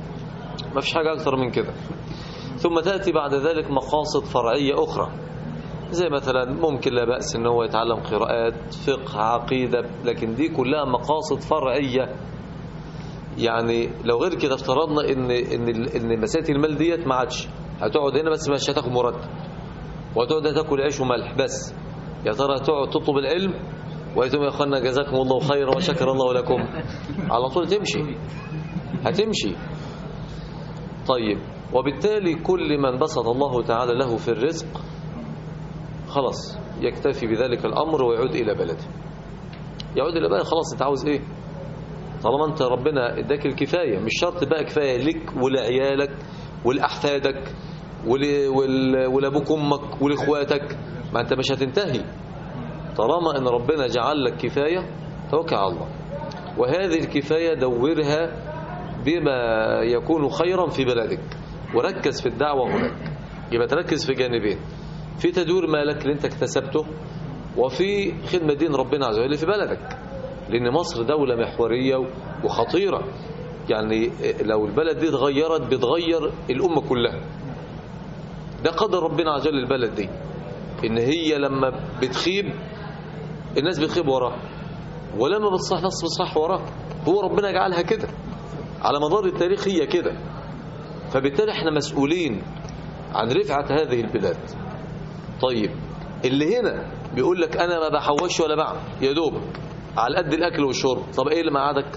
ما فيش حاجة أكتر من كده ثم تأتي بعد ذلك مقاصد فرعية أخرى زي مثلا ممكن لا بأس ان هو يتعلم قراءات فقه عقيدة لكن دي كلها مقاصد فرعية يعني لو غير كده افترضنا ان ان ال- ان مسائل المال ديت ما عادش هتقعد هنا بس مش هتاخد مرتب وهتقعد تاكل عيش وملح بس يا ترى هتقعد تطلب العلم ويتم يا اخوانا جزاكم الله خيرا وشكر الله لكم على طول تمشي هتمشي طيب وبالتالي كل من بسط الله تعالى له في الرزق خلاص يكتفي بذلك الأمر ويعود إلى بلده يعود إلى بلده خلاص أنت عاوز إيه طالما أنت ربنا اداك الكفاية مش شرط بقى كفاية لك ولعيالك ولأحفادك ول- ول- ولأبوك أمك ولإخواتك ما أنت مش هتنتهي طالما أن ربنا جعل لك كفاية توكل على الله وهذه الكفاية دورها بما يكون خيرا في بلدك وركز في الدعوة هناك يبقى تركز في جانبين في تدوير مالك اللي انت اكتسبته وفي خدمة دين ربنا عز وجل في بلدك لأن مصر دولة محورية وخطيرة يعني لو البلد دي اتغيرت بتغير الأمة كلها ده قدر ربنا عز وجل البلد دي إن هي لما بتخيب الناس بتخيب وراها ولما بتصح ناس بتصح وراها هو ربنا جعلها كده على مدار التاريخ هي كده فبالتالي احنا مسؤولين عن رفعة هذه البلاد طيب اللي هنا بيقول لك انا ما بحوش ولا بعمل يا دوبك على قد الاكل والشرب طب ايه اللي مقعدك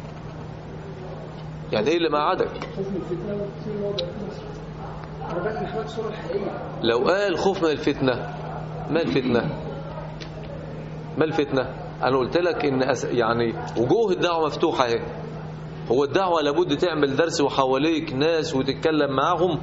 يعني ايه اللي مقعدك حكم الفتنة وتصير موضع في مصر أنا بكتب حضرتك الصورة الحقيقية لو قال خوف من الفتنة ما الفتنة ما الفتنة انا قلت لك ان أس... يعني وجوه الدعوة مفتوحة اهي هو الدعوة لابد تعمل درس وحواليك ناس وتتكلم معاهم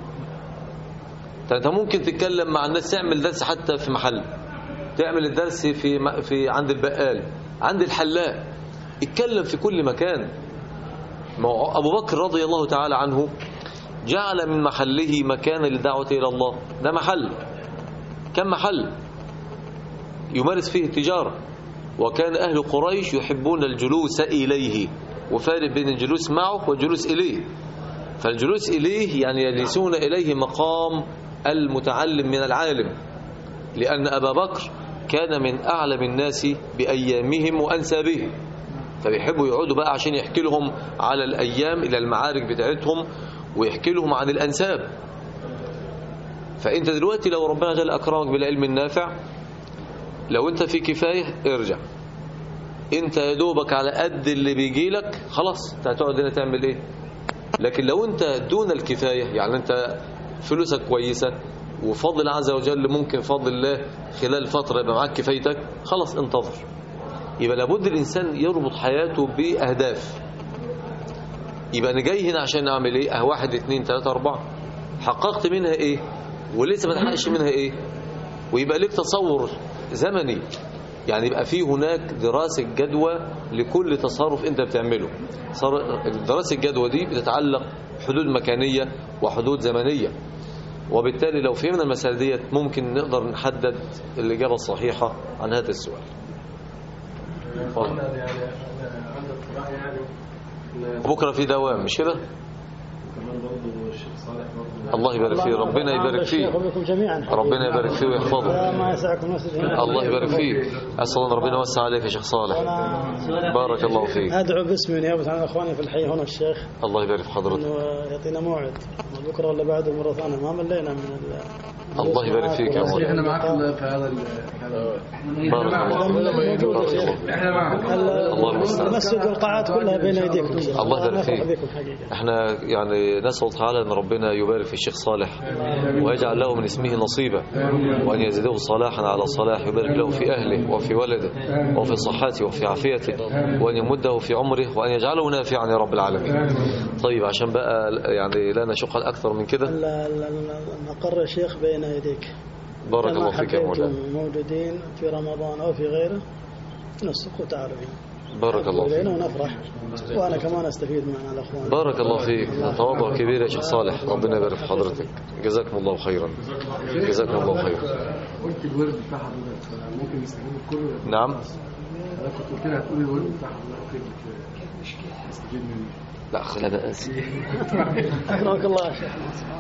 ده انت ممكن تتكلم مع الناس تعمل درس حتى في محل تعمل الدرس في م- في عند البقال عند الحلاق اتكلم في كل مكان ما هو ابو بكر رضي الله تعالى عنه جعل من محله مكان للدعوة إلى الله ده محل كم محل يمارس فيه التجارة وكان أهل قريش يحبون الجلوس إليه وفارق بين الجلوس معه والجلوس إليه فالجلوس إليه يعني يجلسون إليه مقام المتعلم من العالم لأن أبا بكر كان من أعلم الناس بأيامهم وأنسابهم فبيحبوا يقعدوا بقى عشان يحكي لهم على الأيام إلى المعارك بتاعتهم ويحكي لهم عن الأنساب فأنت دلوقتي لو ربنا جل أكرمك بالعلم النافع لو أنت في كفاية ارجع أنت يا دوبك على قد اللي بيجي لك خلاص أنت هتقعد هنا تعمل إيه لكن لو أنت دون الكفاية يعني أنت فلوسك كويسة وفضل عز وجل ممكن فضل الله خلال فترة يبقى معاك كفايتك خلاص انتظر يبقى لابد الإنسان يربط حياته بأهداف يبقى أنا جاي هنا عشان أعمل إيه أه واحد اتنين تلاتة أربعة حققت منها إيه ولسه ما تحققش منها إيه ويبقى لك تصور زمني يعني يبقى في هناك دراسة جدوى لكل تصرف أنت بتعمله صار- دراسة الجدوى دي بتتعلق حدود مكانية وحدود زمنية وبالتالي لو فهمنا المسألة ديت ممكن نقدر نحدد الإجابة الصحيحة عن هذا السؤال اتفضل. أنا يعني أنا عندي اقتراح يعني إن بكرة في دوام مش كده كمان برضه الشيخ صالح برضه الله يبارك فيه ربنا يبارك فيه وبكم جميعا ربنا يبارك فيه ويحفظه لا ما يسعكم المسجد هنا الله يبارك فيك أسأل الله ربنا يوسع عليك يا شيخ صالح بارك الله فيك ادعو باسمي نيابه عن اخواني في الحي هنا الشيخ الله يبارك في حضرتك انه يعطينا موعد بكره ولا بعده مره ثانيه ما ملينا من ال- الله يبارك فيك يا مولانا احنا معاك في هذا ال- بارك الله فيك موجود يا شيخ احنا معاك الله المستعان المسجد والقاعات كلها بين ايديكم الله يبارك نفرح فيك. بكم حقيقه احنا يعني نسأل تعالى ان ربنا يبارك في الشيخ صالح ويجعل له من اسمه نصيبا وان يزيده صلاحا على صلاح يبارك له في اهله وفي ولده وفي صحته وفي عافيته وان يمده في عمره وان يجعله نافعا يا رب العالمين طيب عشان بقى يعني لا نشق اكثر من كده ال- ال- ال- المقر يا شيخ بين يديك بارك كما الله فيك يا مولانا حبيتم موجودين في رمضان او في غيره تنسقوا تعالوا هنا بارك الله إلينا فيك ونفرح وانا كمان استفيد مع الاخوان بارك الله فيك تواضع كبير يا شيخ صالح ربنا يبارك في حضرتك جزاكم الله خيرا جزاكم الله خيرا قلت الورد بتاع حضرتك ممكن نستخدمه كله نعم انا كنت قلت لها هتقولي الولد بتاع حضرتك كده استفيد مني لا خلنا اسف أكرمك الله يا شيخ